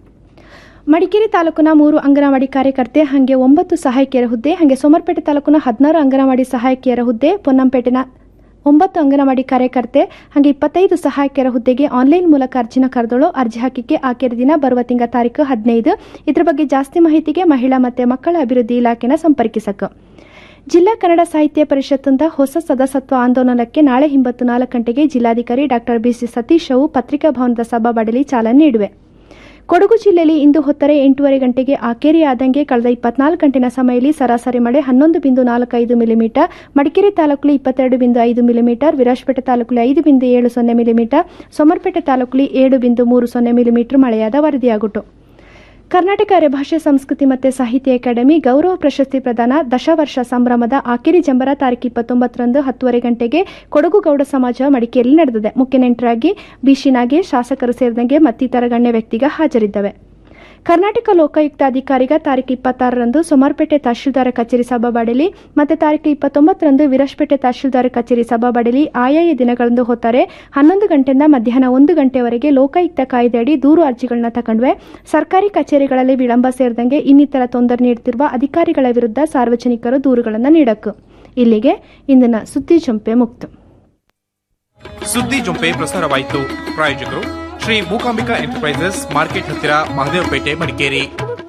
ಮಡಿಕೇರಿ ತಾಲೂಕಿನ ಮೂರು ಅಂಗನವಾಡಿ ಕಾರ್ಯಕರ್ತೆ ಹಾಗೆ ಒಂಬತ್ತು ಸಹಾಯಕಿಯರ ಹುದ್ದೆ ಹಾಗೆ ಸೋಮರ್ಪೇಟೆ ತಾಲೂಕಿನ ಹದಿನಾರು ಅಂಗನವಾಡಿ ಸಹಾಯಕಿಯರ ಹುದ್ದೆ ಪೊನ್ನಂಪೇಟೆನ ಒಂಬತ್ತು ಅಂಗನವಾಡಿ ಕಾರ್ಯಕರ್ತೆ ಹಾಗೆ ಇಪ್ಪತ್ತೈದು ಸಹಾಯಕಿಯರ ಹುದ್ದೆಗೆ ಆನ್ಲೈನ್ ಮೂಲಕ ಅರ್ಜಿನ ಕರೆದಳು ಅರ್ಜಿ ಹಾಕಿಕೆ ಆಕೆರ ದಿನ ಬರುವ ತಿಂಗಳ ತಾರೀಕು ಹದಿನೈದು ಇದರ ಬಗ್ಗೆ ಜಾಸ್ತಿ ಮಾಹಿತಿಗೆ ಮಹಿಳಾ ಮತ್ತು ಮಕ್ಕಳ ಅಭಿವೃದ್ಧಿ ಇಲಾಖೆನ ಸಂಪರ್ಕಿಸಕ ಜಿಲ್ಲಾ ಕನ್ನಡ ಸಾಹಿತ್ಯ ಪರಿಷತ್ತಿಂದ ಹೊಸ ಸದಸ್ಯತ್ವ ಆಂದೋಲನಕ್ಕೆ ನಾಳೆ ಹಿಂಬತ್ತು ನಾಲ್ಕು ಗಂಟೆಗೆ ಜಿಲ್ಲಾಧಿಕಾರಿ ಡಾಕ್ಟರ್ ಬಿಸಿ ಸತೀಶ್ ಅವು ಪತ್ರಿಕಾ ಭವನದ ಸಭಾಬಡಲಿ ಚಾಲನೆ ನೀಡುವೆ ಕೊಡಗು ಜಿಲ್ಲೆಯಲ್ಲಿ ಇಂದು ಹೊತ್ತರೆ ಎಂಟೂವರೆ ಗಂಟೆಗೆ ಆಕೇರಿ ಆದಂಗೆ ಕಳೆದ ಇಪ್ಪತ್ನಾಲ್ಕು ಗಂಟೆನ ಸಮಯದಲ್ಲಿ ಸರಾಸರಿ ಮಳೆ ಹನ್ನೊಂದು ಬಿಂದು ನಾಲ್ಕು ಐದು ಮಿಲಿಮೀಟರ್ ಮಡಿಕೇರಿ ತಾಲೂಕಲ್ಲಿ ಇಪ್ಪತ್ತೆರಡು ಬಿಂದು ಐದು ಮಿಲಿಮೀಟರ್ ವಿರಾಜಪೇಟೆ ತಾಲೂಕಲ್ಲಿ ಐದು ಬಿಂದು ಏಳು ಸೊನ್ನೆ ಮಿಲಿಮೀಟರ್ ಸೋಮರ್ಪೇಟೆ ತಾಲೂಕಲ್ಲಿ ಏಳು ಬಿಂದು ಮೂರು ಸೊನ್ನೆ ಮಿಲಿಮೀಟರ್ ಮಳೆಯಾದ ವರದಿಯಾಗುಟ್ಟು ಕರ್ನಾಟಕ ಅರೆಭಾಷೆ ಸಂಸ್ಕೃತಿ ಮತ್ತು ಸಾಹಿತ್ಯ ಅಕಾಡೆಮಿ ಗೌರವ ಪ್ರಶಸ್ತಿ ಪ್ರದಾನ ದಶವರ್ಷ ಸಂಭ್ರಮದ ಆಕಿರಿ ಜಂಬರ ತಾರೀಕು ಇಪ್ಪತ್ತೊಂಬತ್ತರಂದು ಹತ್ತುವರೆ ಗಂಟೆಗೆ ಕೊಡಗು ಗೌಡ ಸಮಾಜ ಮಡಿಕೇರಿಯಲ್ಲಿ ನಡೆದಿದೆ ಮುಖ್ಯ ನೆಂಟರಾಗಿ ಬಿಶಿ ನಾಗೇಶ್ ಶಾಸಕರು ಸೇರಿದಂತೆ ಮತ್ತಿತರ ಗಣ್ಯ ವ್ಯಕ್ತಿಗ ಹಾಜರಿದ್ದವೆ ಕರ್ನಾಟಕ ಲೋಕಾಯುಕ್ತ ಅಧಿಕಾರಿಗ ತಾರೀಕು ಇಪ್ಪತ್ತಾರರಂದು ಸೋಮಾರ್ಪೇಟೆ ತಹಶೀಲ್ದಾರ ಕಚೇರಿ ಸಭಾಬಡಲಿ ಮತ್ತು ತಾರೀಕು ಇಪ್ಪತ್ತೊಂಬತ್ತರಂದು ವಿರಾಜಪೇಟೆ ತಹಶೀಲ್ದಾರ ಕಚೇರಿ ಸಭಾಬಡಲಿ ಆಯಾಯ ದಿನಗಳಂದು ಹೊತ್ತಾರೆ ಹನ್ನೊಂದು ಗಂಟೆಯಿಂದ ಮಧ್ಯಾಹ್ನ ಒಂದು ಗಂಟೆವರೆಗೆ ಲೋಕಾಯುಕ್ತ ಕಾಯ್ದೆಯಡಿ ದೂರು ಅರ್ಜಿಗಳನ್ನ ತಗೊಂಡ್ವೆ ಸರ್ಕಾರಿ ಕಚೇರಿಗಳಲ್ಲಿ ವಿಳಂಬ ಸೇರಿದಂಗೆ ಇನ್ನಿತರ ತೊಂದರೆ ನೀಡುತ್ತಿರುವ ಅಧಿಕಾರಿಗಳ ವಿರುದ್ಧ ಸಾರ್ವಜನಿಕರು ದೂರುಗಳನ್ನು ನೀಡಬೇಕು ಇಲ್ಲಿಗೆ ಇಂದಿನ ಸುದ್ದಿ ಚಂಪೆ ಮುಕ್ತ ಸುದ್ದಿ ಜೊಂಪೆ ಪ್ರಸಾರವಾಯಿತು ಪ್ರಾಯೋಜಕರು ಶ್ರೀ ಮೂಕಾಂಬಿಕಾ ಎಂಟರ್ಪ್ರೈಸಸ್ ಮಾರ್ಕೆಟ್ ಹತ್ತಿರ ಮಹದೇವಪೇಟೆ ಮಡಿಕೇರಿ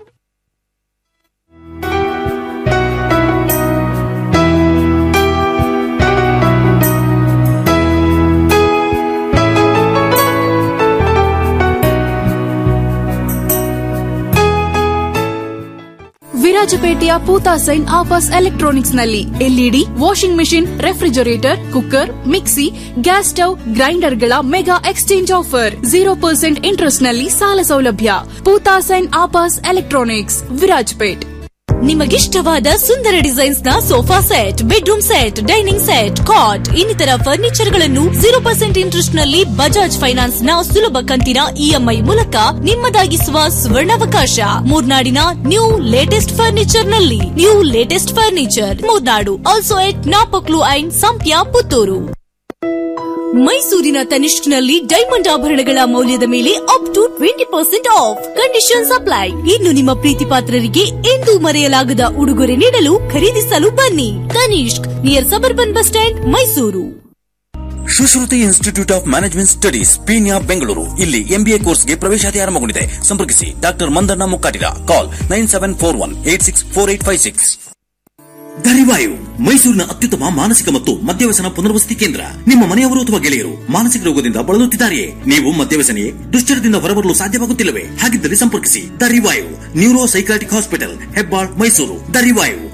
ವಿರಾಜಪೇಟೆಯ ಪೂತಾಸೈನ್ ಆಪಸ್ ಎಲೆಕ್ಟ್ರಾನಿಕ್ಸ್ ನಲ್ಲಿ LED washing machine refrigerator cooker mixie gas stove ಗ್ರೈಂಡರ್ಗಳ mega exchange offer zero percent interest ನಲ್ಲಿ ಸಾಲ ಸೌಲಭ್ಯ ಪೂತಾಸೈನ್ ಆಪಸ್ ಎಲೆಕ್ಟ್ರಾನಿಕ್ಸ್ ವಿರಾಜಪೇಟ್ ನಿಮಗಿಷ್ಟವಾದ ಸುಂದರ ಡಿಸೈನ್ಸ್ ನ sofa set bedroom set dining set cot ಇನ್ನಿತರ ಫರ್ನಿಚರ್ ಗಳನ್ನು ಜೀರೋ ಪರ್ಸೆಂಟ್ ಇಂಟ್ರೆಸ್ಟ್ ನಲ್ಲಿ ಬಜಾಜ್ ಫೈನಾನ್ಸ್ ನ ಸುಲಭ ಕಂತಿನ ಇಎಂಐ ಮೂಲಕ ನಿಮ್ಮದಾಗಿಸುವ ಸುವರ್ಣಾವಕಾಶ ಮೂರ್ನಾಡಿನ ನ್ಯೂ ಲೇಟೆಸ್ಟ್ ಫರ್ನಿಚರ್ ನಲ್ಲಿ new latest furniture Murnad also at Napoklu and Sampya Puttur ಮೈಸೂರಿನ ತನಿಷ್ಕ್ನಲ್ಲಿ ಡೈಮಂಡ್ ಆಭರಣಗಳ ಮೌಲ್ಯದ ಮೇಲೆ up to twenty percent off conditions apply ಇನ್ನು ನಿಮ್ಮ ಪ್ರೀತಿ ಪಾತ್ರರಿಗೆ ಎಂದೂ ಮರೆಯಲಾಗದ ಉಡುಗೊರೆ ನೀಡಲು ಖರೀದಿಸಲು ಬನ್ನಿ Tanishq near suburban bus stand Mysuru Sushruti institute of management studies Peenya Bengaluru ಇಲ್ಲಿ ಎಂಬಿಎ ಕೋರ್ಸ್ಗೆ ಪ್ರವೇಶಾತಿ ಆರಂಭಗೊಂಡಿದೆ ಸಂಪರ್ಕಿಸಿ ಡಾಕ್ಟರ್ ಮಂದಣ್ಣ ಮುಕ್ಕಾಟಿಗ call nine seven four one eight six four eight five six ದರಿವಾಯು ಮೈಸೂರಿನ ಅತ್ಯುತ್ತಮ ಮಾನಸಿಕ ಮತ್ತು ಮದ್ಯವ್ಯಸನ ಪುನರ್ವಸತಿ ಕೇಂದ್ರ ನಿಮ್ಮ ಮನೆಯವರು ಅಥವಾ ಗೆಳೆಯರು ಮಾನಸಿಕ ರೋಗದಿಂದ ಬಳಲುತ್ತಿದ್ದಾರೆಯೇ ನೀವು ಮದ್ಯವ್ಯಸನೆಯೇ ದುಶ್ಚರದಿಂದ ಹೊರಬರಲು ಸಾಧ್ಯವಾಗುತ್ತಿಲ್ಲವೇ ಹಾಗಿದ್ದಲ್ಲಿ ಸಂಪರ್ಕಿಸಿ ದರಿವಾಯು neuro psychiatric hospital Hebbal Mysuru ದರಿವಾಯು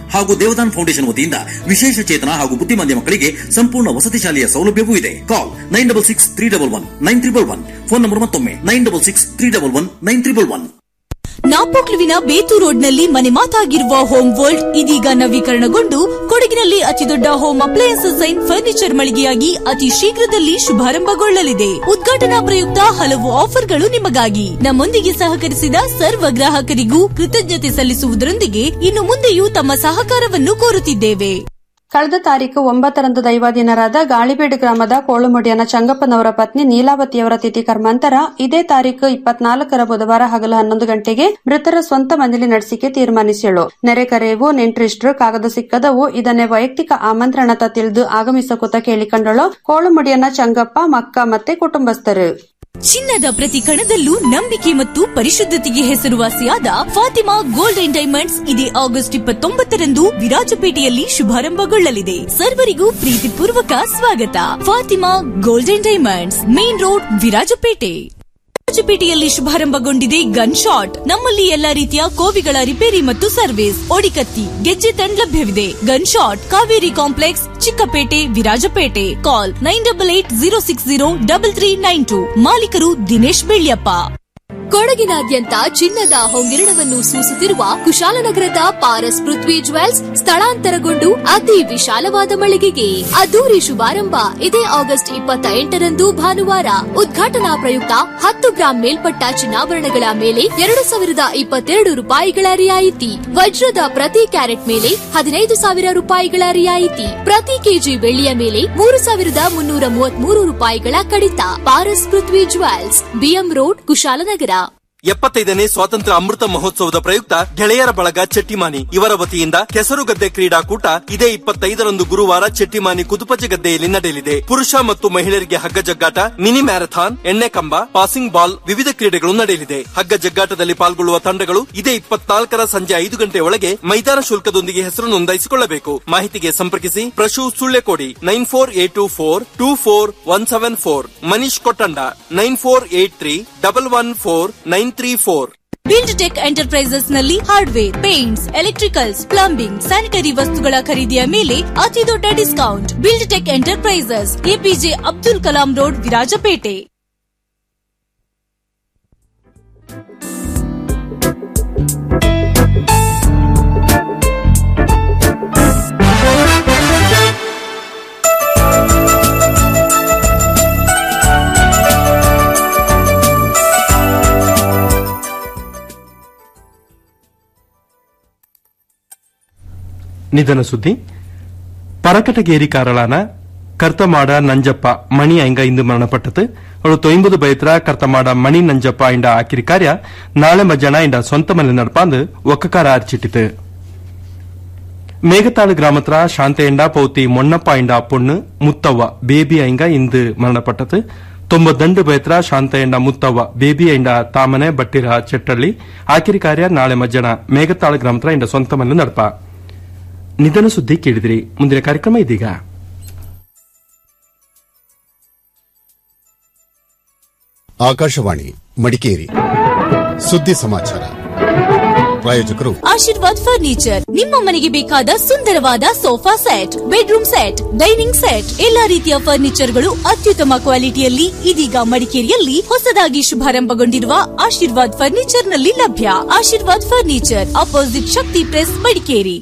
ಹಾಗೂ ದೇವದಾನ್ ಫೌಂಡೇಶನ್ ವತಿಯಿಂದ ವಿಶೇಷ ಚೇತನ ಹಾಗೂ ಬುದ್ಧಿಮಾಂದ್ಯ ಮಕ್ಕಳಿಗೆ ಸಂಪೂರ್ಣ ವಸತಿ ಶಾಲೆಯ ಸೌಲಭ್ಯವೂ ಇದೆ call nine double six three double one nine triple one phone number ಮತ್ತೊಮ್ಮೆ nine double six three double one nine triple one ನಾಪೋಕ್ಲುವಿನ ಬೇತು ರೋಡ್ನಲ್ಲಿ ಮನೆ ಮಾತಾಗಿರುವ ಹೋಮ್ ವರ್ಲ್ಡ್ ಇದೀಗ ನವೀಕರಣಗೊಂಡು ಕೊಡಗಿನಲ್ಲಿ ಅತಿದೊಡ್ಡ ಹೋಮ್ ಅಪ್ಲಯನ್ಸಸ್ ಅಂಡ್ ಫರ್ನಿಚರ್ ಮಳಿಗೆಯಾಗಿ ಅತಿ ಶೀಘ್ರದಲ್ಲಿ ಶುಭಾರಂಭಗೊಳ್ಳಲಿದೆ ಉದ್ಘಾಟನಾ ಪ್ರಯುಕ್ತ ಹಲವು ಆಫರ್ಗಳು ನಿಮಗಾಗಿ ನಮ್ಮೊಂದಿಗೆ ಸಹಕರಿಸಿದ ಸರ್ವ ಗ್ರಾಹಕರಿಗೂ ಕೃತಜ್ಞತೆ ಸಲ್ಲಿಸುವುದರೊಂದಿಗೆ ಇನ್ನು ಮುಂದೆಯೂ ತಮ್ಮ ಸಹಕಾರವನ್ನು ಕೋರುತ್ತಿದ್ದೇವೆ ಕಳೆದ ತಾರೀಕು ಒಂಬತ್ತರಂದು ದೈವಾಧೀನರಾದ ಗಾಳಿಬೀಡು ಗ್ರಾಮದ ಕೋಳುಮುಡಿಯನ ಚಂಗಪ್ಪನವರ ಪತ್ನಿ ನೀಲಾವತಿಯವರ ತಿಥಿ ಕರ್ಮಾಂತರ ಇದೇ ತಾರೀಕು ಇಪ್ಪತ್ನಾಲ್ಕರ ಬುಧವಾರ ಹಗಲು ಹನ್ನೊಂದು ಗಂಟೆಗೆ ಮೃತರ ಸ್ವಂತ ಮನೆಯಲ್ಲಿ ನಡೆಸಿಕೆ ತೀರ್ಮಾನಿಸಿಳು ನೆರೆಕರೆಯವು ನೆಂಟ್ರಿಷ್ಟ್ರು ಕಾಗದ ಸಿಕ್ಕದವು ಇದನ್ನೇ ವೈಯಕ್ತಿಕ ಆಮಂತ್ರಣತ ತಿಳಿದು ಆಗಮಿಸಕೂತ ಕೇಳಿಕೊಂಡಳು ಕೋಳುಮುಡಿಯನ ಚಂಗಪ್ಪ ಮಕ್ಕ ಮತ್ತೆ ಕುಟುಂಬಸ್ಥರು ಚಿನ್ನದ ಪ್ರತಿ ಕಣದಲ್ಲೂ ನಂಬಿಕೆ ಮತ್ತು ಪರಿಶುದ್ಧತೆಗೆ ಹೆಸರುವಾಸಿಯಾದ ಫಾತಿಮಾ ಗೋಲ್ಡ್ ಅಂಡ್ ಡೈಮಂಡ್ಸ್ ಇದೇ ಆಗಸ್ಟ್ ಇಪ್ಪತ್ತೊಂಬತ್ತರಂದು ವಿರಾಜಪೇಟೆಯಲ್ಲಿ ಶುಭಾರಂಭಗೊಳ್ಳಲಿದೆ ಸರ್ವರಿಗೂ ಪ್ರೀತಿಪೂರ್ವಕ ಸ್ವಾಗತ Fatima gold and diamonds main road Virajpet ವಿರಾಜಪೇಟೆಯಲ್ಲಿ ಶುಭಾರಂಭಗೊಂಡಿದೆ ಗನ್ ಶಾಟ್ ನಮ್ಮಲ್ಲಿ ಎಲ್ಲಾ ರೀತಿಯ ಕೋವಿಗಳ ರಿಪೇರಿ ಮತ್ತು ಸರ್ವಿಸ್ ಒಡಿಕತ್ತಿ ಗೆಜ್ಜೆ ತಂಡ್ ಲಭ್ಯವಿದೆ gun shot Kaveri complex Chikkapet Virajpet call nine double eight zero six zero double three nine two ಮಾಲೀಕರು ದಿನೇಶ್ ಬೆಳ್ಯಪ್ಪ ಕೊಡಗಿನಾದ್ಯಂತ ಚಿನ್ನದ ಹೊಂಗಿರಣವನ್ನು ಸೂಸುತ್ತಿರುವ ಕುಶಾಲನಗರದ ಪಾರಸ್ ಪೃಥ್ವಿ ಜ್ವೆಲ್ಸ್ ಸ್ಥಳಾಂತರಗೊಂಡು ಅತಿ ವಿಶಾಲವಾದ ಮಳಿಗೆಗೆ ಅದ್ದೂರಿ ಶುಭಾರಂಭ ಇದೇ ಆಗಸ್ಟ್ ಇಪ್ಪತ್ತ ಎಂಟರಂದು ಭಾನುವಾರ ಉದ್ಘಾಟನಾ ಪ್ರಯುಕ್ತ ಹತ್ತು ಗ್ರಾಂ ಮೇಲ್ಪಟ್ಟ ಚಿನ್ನಾಭರಣಗಳ ಮೇಲೆ ಎರಡು ಸಾವಿರದ ಇಪ್ಪತ್ತೆರಡು ರೂಪಾಯಿಗಳ ರಿಯಾಯಿತಿ ವಜ್ರದ ಪ್ರತಿ ಕ್ಯಾರೆಟ್ ಮೇಲೆ ಹದಿನೈದು ಸಾವಿರ ರೂಪಾಯಿಗಳ ರಿಯಾಯಿತಿ ಪ್ರತಿ ಕೆಜಿ ಬೆಳ್ಳಿಯ ಮೇಲೆ ಮೂರು ಸಾವಿರದ ಮುನ್ನೂರ ಮೂವತ್ಮೂರು ರೂಪಾಯಿಗಳ ಕಡಿತ Paras Prithvi jewels BM road Kushalnagar ಎಪ್ಪತ್ತೈದನೇ ಸ್ವಾತಂತ್ರ್ಯ ಅಮೃತ ಮಹೋತ್ಸವದ ಪ್ರಯುಕ್ತ ಗೆಳೆಯರ ಬಳಗ ಚೆಟ್ಟಿಮಾನಿ ಇವರ ವತಿಯಿಂದ ಕೆಸರುಗದ್ದೆ ಕ್ರೀಡಾಕೂಟ ಇದೇ ಇಪ್ಪತ್ತೈದರಂದು ಗುರುವಾರ ಚೆಟ್ಟಿಮಾನಿ ಕುದುಪಚೆ ಗದ್ದೆಯಲ್ಲಿ ನಡೆಯಲಿದೆ ಪುರುಷ ಮತ್ತು ಮಹಿಳೆಯರಿಗೆ ಹಗ್ಗ ಜಗ್ಗಾಟ ಮಿನಿ ಮ್ಯಾರಥಾನ್ ಎಣ್ಣೆ ಕಂಬ ಪಾಸಿಂಗ್ ಬಾಲ್ ವಿವಿಧ ಕ್ರೀಡೆಗಳು ನಡೆಯಲಿದೆ ಹಗ್ಗ ಜಗ್ಗಾಟದಲ್ಲಿ ಪಾಲ್ಗೊಳ್ಳುವ ತಂಡಗಳು ಇದೇ ಇಪ್ಪತ್ನಾಲ್ಕರ ಸಂಜೆ ಐದು ಗಂಟೆ ಒಳಗೆ ಮೈದಾನ ಶುಲ್ಕದೊಂದಿಗೆ ಹೆಸರು ನೋಂದಾಯಿಸಿಕೊಳ್ಳಬೇಕು ಮಾಹಿತಿಗೆ ಸಂಪರ್ಕಿಸಿ ಪ್ರಶು Sullekodi nine four eight two four two four one seven four Manish Kottanda nine four eight three double one four nine three four build tech enterprises ನಲ್ಲಿ hardware paints electricals plumbing sanitary ವಸ್ತುಗಳ ಖರೀದಿಯ ಮೇಲೆ ಅತಿ ದೊಡ್ಡ discount build tech enterprises APJ Abdul Kalam road Virajpet ನಿಧನ ಸುದ್ದಿ ಪರಕಟಗೇರಿ ಕಾರಳಾನ ಕರ್ತಮಾಡ ನಂಜಪ್ಪ ಮಣಿ ಐಂಗ ಇಂದು ಮರಣಪಟ್ಟது ಅವಳು ತೊಂಬದು ಬೈತ್ರ ಕರ್ತಮಾಡ ಮಣಿ ನಂಜಪ್ಪ ಇಂಡ ಆಕಿರಿ ಕಾರ್ಯ ನಾಳೆ ಮಧ್ಯಾಹ್ನ ಇಂಡ ಸ್ವಂತ ಮನೆ ನಡಪಾಂದು ಒಕ್ಕಕಾರ ಅರ್ಚಿಟ್ಟಿತು ಮೇಘತಾಳು ಗ್ರಾಮತ್ರ ಶಾಂತೆಯಂಡ ಪೌತಿ ಮೊಣ್ಣಪ್ಪ ಇಂಡ ಪೊಣ್ಣು ಮುತ್ತವ್ವ ಬೇಬಿ ಐಂಗ ಇಂದು ಮರಣಪಟ್ಟது ತೊಂಬತ್ತಂಡು ಬೈತ್ರ ಶಾಂತೆಯಂಡ ಮುತ್ತವ್ವ ಬೇಬಿ ಇಂಡ ತಾಮನೆ ಬಟ್ಟಿರ ಚೆಟ್ಟಳ್ಳಿ ಆಕಿರಿ ಕಾರ್ಯ ನಾಳೆ ಮಧ್ಯಾಹ್ನ ಮೇಘತಾಳು ಗ್ರಾಮತ್ರ ಇಂಡ ಸ್ವಂತ ಮನೆ ನಡಪ ನಿಧನ ಸುದ್ದಿ ಕೇಳಿದಿರಿ ಮುಂದಿನ ಕಾರ್ಯಕ್ರಮ ಇದೀಗ ಆಕಾಶವಾಣಿ ಮಡಿಕೇರಿ ಸುದ್ದಿ ಸಮಾಚಾರ ಪ್ರಾಯೋಜಕರು ಆಶೀರ್ವಾದ್ ಫರ್ನಿಚರ್ ನಿಮ್ಮ ಮನೆಗೆ ಬೇಕಾದ ಸುಂದರವಾದ sofa set bedroom set dining set ಎಲ್ಲಾ ರೀತಿಯ ಫರ್ನಿಚರ್ಗಳು ಅತ್ಯುತ್ತಮ ಕ್ವಾಲಿಟಿಯಲ್ಲಿ ಇದೀಗ ಮಡಿಕೇರಿಯಲ್ಲಿ ಹೊಸದಾಗಿ ಶುಭಾರಂಭಗೊಂಡಿರುವ ಆಶೀರ್ವಾದ್ ಫರ್ನಿಚರ್ ನಲ್ಲಿ ಲಭ್ಯ Ashirwad furniture opposite Shakti press Madikeri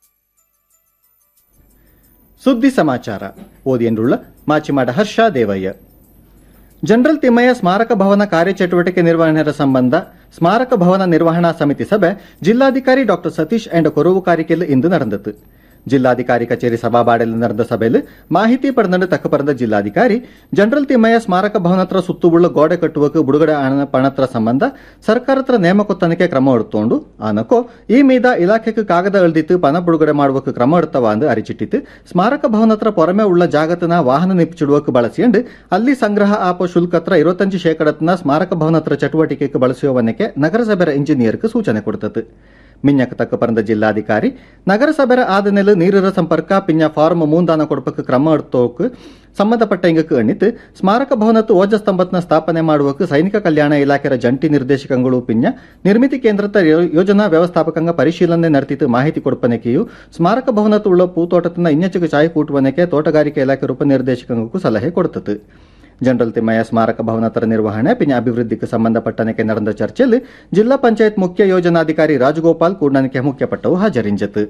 ಸುದ್ದಿ ಸಮಾಚಾರ ಓದಿಯನ್ರುಳ್ಳ ಮಾಚಿಮಾಡ ಹರ್ಷ ದೇವಯ್ಯ ಜನರಲ್ ತಿಮ್ಮಯ್ಯ ಸ್ಮಾರಕ ಭವನ ಕಾರ್ಯಚಟುವಟಿಕೆ ನಿರ್ವಹಣೆಯ ಸಂಬಂಧ ಸ್ಮಾರಕ ಭವನ ನಿರ್ವಹಣಾ ಸಮಿತಿ ಸಭೆ ಜಿಲ್ಲಾಧಿಕಾರಿ ಡಾಕ್ಟರ್ ಸತೀಶ್ ಅಂಡ್ ಕೊರವುಕಾರಿಕೆಲ್ ಇಂದು ನಡೆದது ಜಿಲ್ಲಾಧಿಕಾರಿ ಕಚೇರಿ ಸಭಾಬಾಡಲ್ಲಿ ನಡೆದ ಸಭೆಯಲ್ಲಿ ಮಾಹಿತಿ ಪಡೆದಂಡು ತಕ್ಕ ಪಡೆದ ಜಿಲ್ಲಾಧಿಕಾರಿ ಜನರಲ್ ತಿಮ್ಮಯ್ಯ ಸ್ಮಾರಕ ಭವನತ್ರ ಸುತ್ತುವುಳ್ಳ ಗೋಡೆ ಕಟ್ಟುವಕ್ಕೆ ಬಿಡುಗಡೆ ಹಣ ಪಣತ್ರ ಸಂಬಂಧ ಸರ್ಕಾರತ್ರ ನೇಮಕೊತ್ತನಕ್ಕೆ ಕ್ರಮ ಎಡುತ್ತೋಂಡು ಆನಕೋ ಈ ಮೀದ ಇಲಾಖೆಗೆ ಕಾಗದ ಎಳ್ದಿತ್ತು ಪಣ ಬಿಡುಗಡೆ ಮಾಡುವಕ್ಕೆ ಕ್ರಮ ಎಡುತ್ತವ ಅಂದು ಅರಿಚಿಟ್ಟಿತ್ತು ಸ್ಮಾರಕ ಭವನತ್ರ ಪೊರಮೆ ಉಳ್ಳ ಜಾಗತನ ವಾಹನ ನಿಪ್ಚಿಡುವಕ್ಕೆ ಬಳಸಿಕೊಂಡು ಅಲ್ಲಿ ಸಂಗ್ರಹ ಆಪ ಶುಲ್ಕತ್ರ ಇರುವತ್ತಂಜು ಶೇಕಡತ್ನ ಸ್ಮಾರಕ ಭವನತ್ರ ಚಟುವಟಿಕೆಗೆ ಬಳಸುವವನಕ್ಕೆ ನಗರಸಭೆಯ ಇಂಜಿನಿಯರ್ಗೆ ಸೂಚನೆ ಕೊಡುತ್ತದೆ ಮಿഞ്ഞക്ക് ತಕ್ಕ ಪರಂದ ಜಿಲ್ಲಾಧಿಕಾರಿ ನಗರಸಭೆರ ಆದನೆಲು ನೀರಿನ ಸಂಪರ್ಕ ಪಿಂಜ ಫಾರ್ಮ್ ಮೂಂದಾನ ಕೊಡಪಕ್ಕೆ ಕ್ರಮ ಎಡ್ತೋಕ್ ಸಂಬಂಧಪಟ್ಟ ಇಂಗಕ್ಕೆ ಎಣ್ಣಿತು ಸ್ಮಾರಕ ಭವನತ್ತು ಓಜ ಸ್ತಂಭತ್ನ ಸ್ಥಾಪನೆ ಮಾಡುವಕ್ಕೆ ಸೈನಿಕ ಕಲ್ಯಾಣ ಇಲಾಖೆಯ ಜಂಟಿ ನಿರ್ದೇಶಕಗಳು ಪಿಂಜ ನಿರ್ಮಿತಿ ಕೇಂದ್ರದ ಯೋಜನಾ ವ್ಯವಸ್ಥಾಪಕಂಗ ಪರಿಶೀಲನೆ ನಡೆತಿತ್ತು ಮಾಹಿತಿ ಕೊಡ್ಪನೆಕೆಯು ಸ್ಮಾರಕ ಭವನತ್ತು ಉಳ್ಳ ಪೂತೋಟತನ ಇನ್ನೆಚ್ಚಗೆ ಚಾಯ್ ಕೂಟುವನೆಕೆ ತೋಟಗಾರಿಕೆ ಇಲಾಖೆ ಉಪನಿರ್ದೇಶಕಂಗೂ ಸಲಹೆ ಕೊಡ್ತದೆ ಜನರಲ್ ತಿಮ್ಮಯ್ಯ ಸ್ಮಾರಕ ಭವನತರ ನಿರ್ವಹಣೆ ಪಿನ ಅಭಿವೃದ್ಧಿಗೆ ಸಂಬಂಧಪಟ್ಟನಕ್ಕೆ ನಡೆದ ಚರ್ಚೆಯಲ್ಲಿ ಜಿಲ್ಲಾ ಪಂಚಾಯತ್ ಮುಖ್ಯ ಯೋಜನಾಧಿಕಾರಿ ರಾಜಗೋಪಾಲ್ ಕೂಡನಕ್ಕೆ ಮುಖ್ಯಪಟ್ಟವು ಹಾಜರಿಂಜತು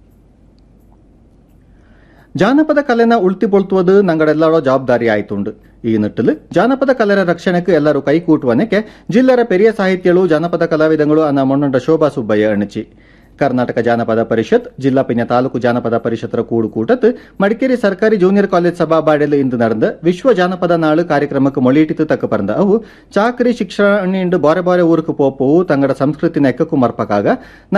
ಜಾನಪದ ಕಲೆನ ಉಳ್ತಿಪೊಳ್ತುವುದು ನಂಗಡೆಲ್ಲರೋ ಜವಾಬ್ದಾರಿ ಆಯ್ತುಂಡು ಈ ನಿಟ್ಟಿಲು ಜಾನಪದ ಕಲೆರ ರಕ್ಷಣೆಗೆ ಎಲ್ಲರೂ ಕೈಕೂಟುವನೆಕ್ಕೆ ಜಿಲ್ಲೆರ ಪೆರಿಯ ಸಾಹಿತ್ಯಗಳು ಜಾನಪದ ಕಲಾವಿದಗಳು ಅನ್ನ ಮೊನ್ನೊಂಡ ಶೋಭಾ ಸುಬ್ಬಯ್ಯ ಅಣಚಿ ಕರ್ನಾಟಕ ಜಾನಪದ ಪರಿಷತ್ ಜಿಲ್ಲಾ ಪಿನ ತಾಲೂಕು ಜಾನಪದ ಪರಿಷತ್ತರ ಕೂಡು ಕೂಟತ್ ಮಡಿಕೇರಿ ಸರ್ಕಾರಿ ಜೂನಿಯರ್ ಕಾಲೇಜ್ ಸಭಾಬಾಡೆಲ್ ಇಂದು ನಡೆದ ವಿಶ್ವ ಜಾನಪದ ನಾಳು ಕಾರ್ಯಕ್ರಮಕ್ಕೆ ಮೊಳಿಟಿತು ತಕ್ಕ ಪರಂದ ಅವು ಚಾಕರಿ ಶಿಕ್ಷಣ ಬಾರೆ ಬಾರೆ ಊருக்கு ಪೋಪವು ತಂಗಡ ಸಂಸ್ಕೃತಿನ ಎಕ್ಕಕ್ಕೂ ಮರ್ಪಕಾಗ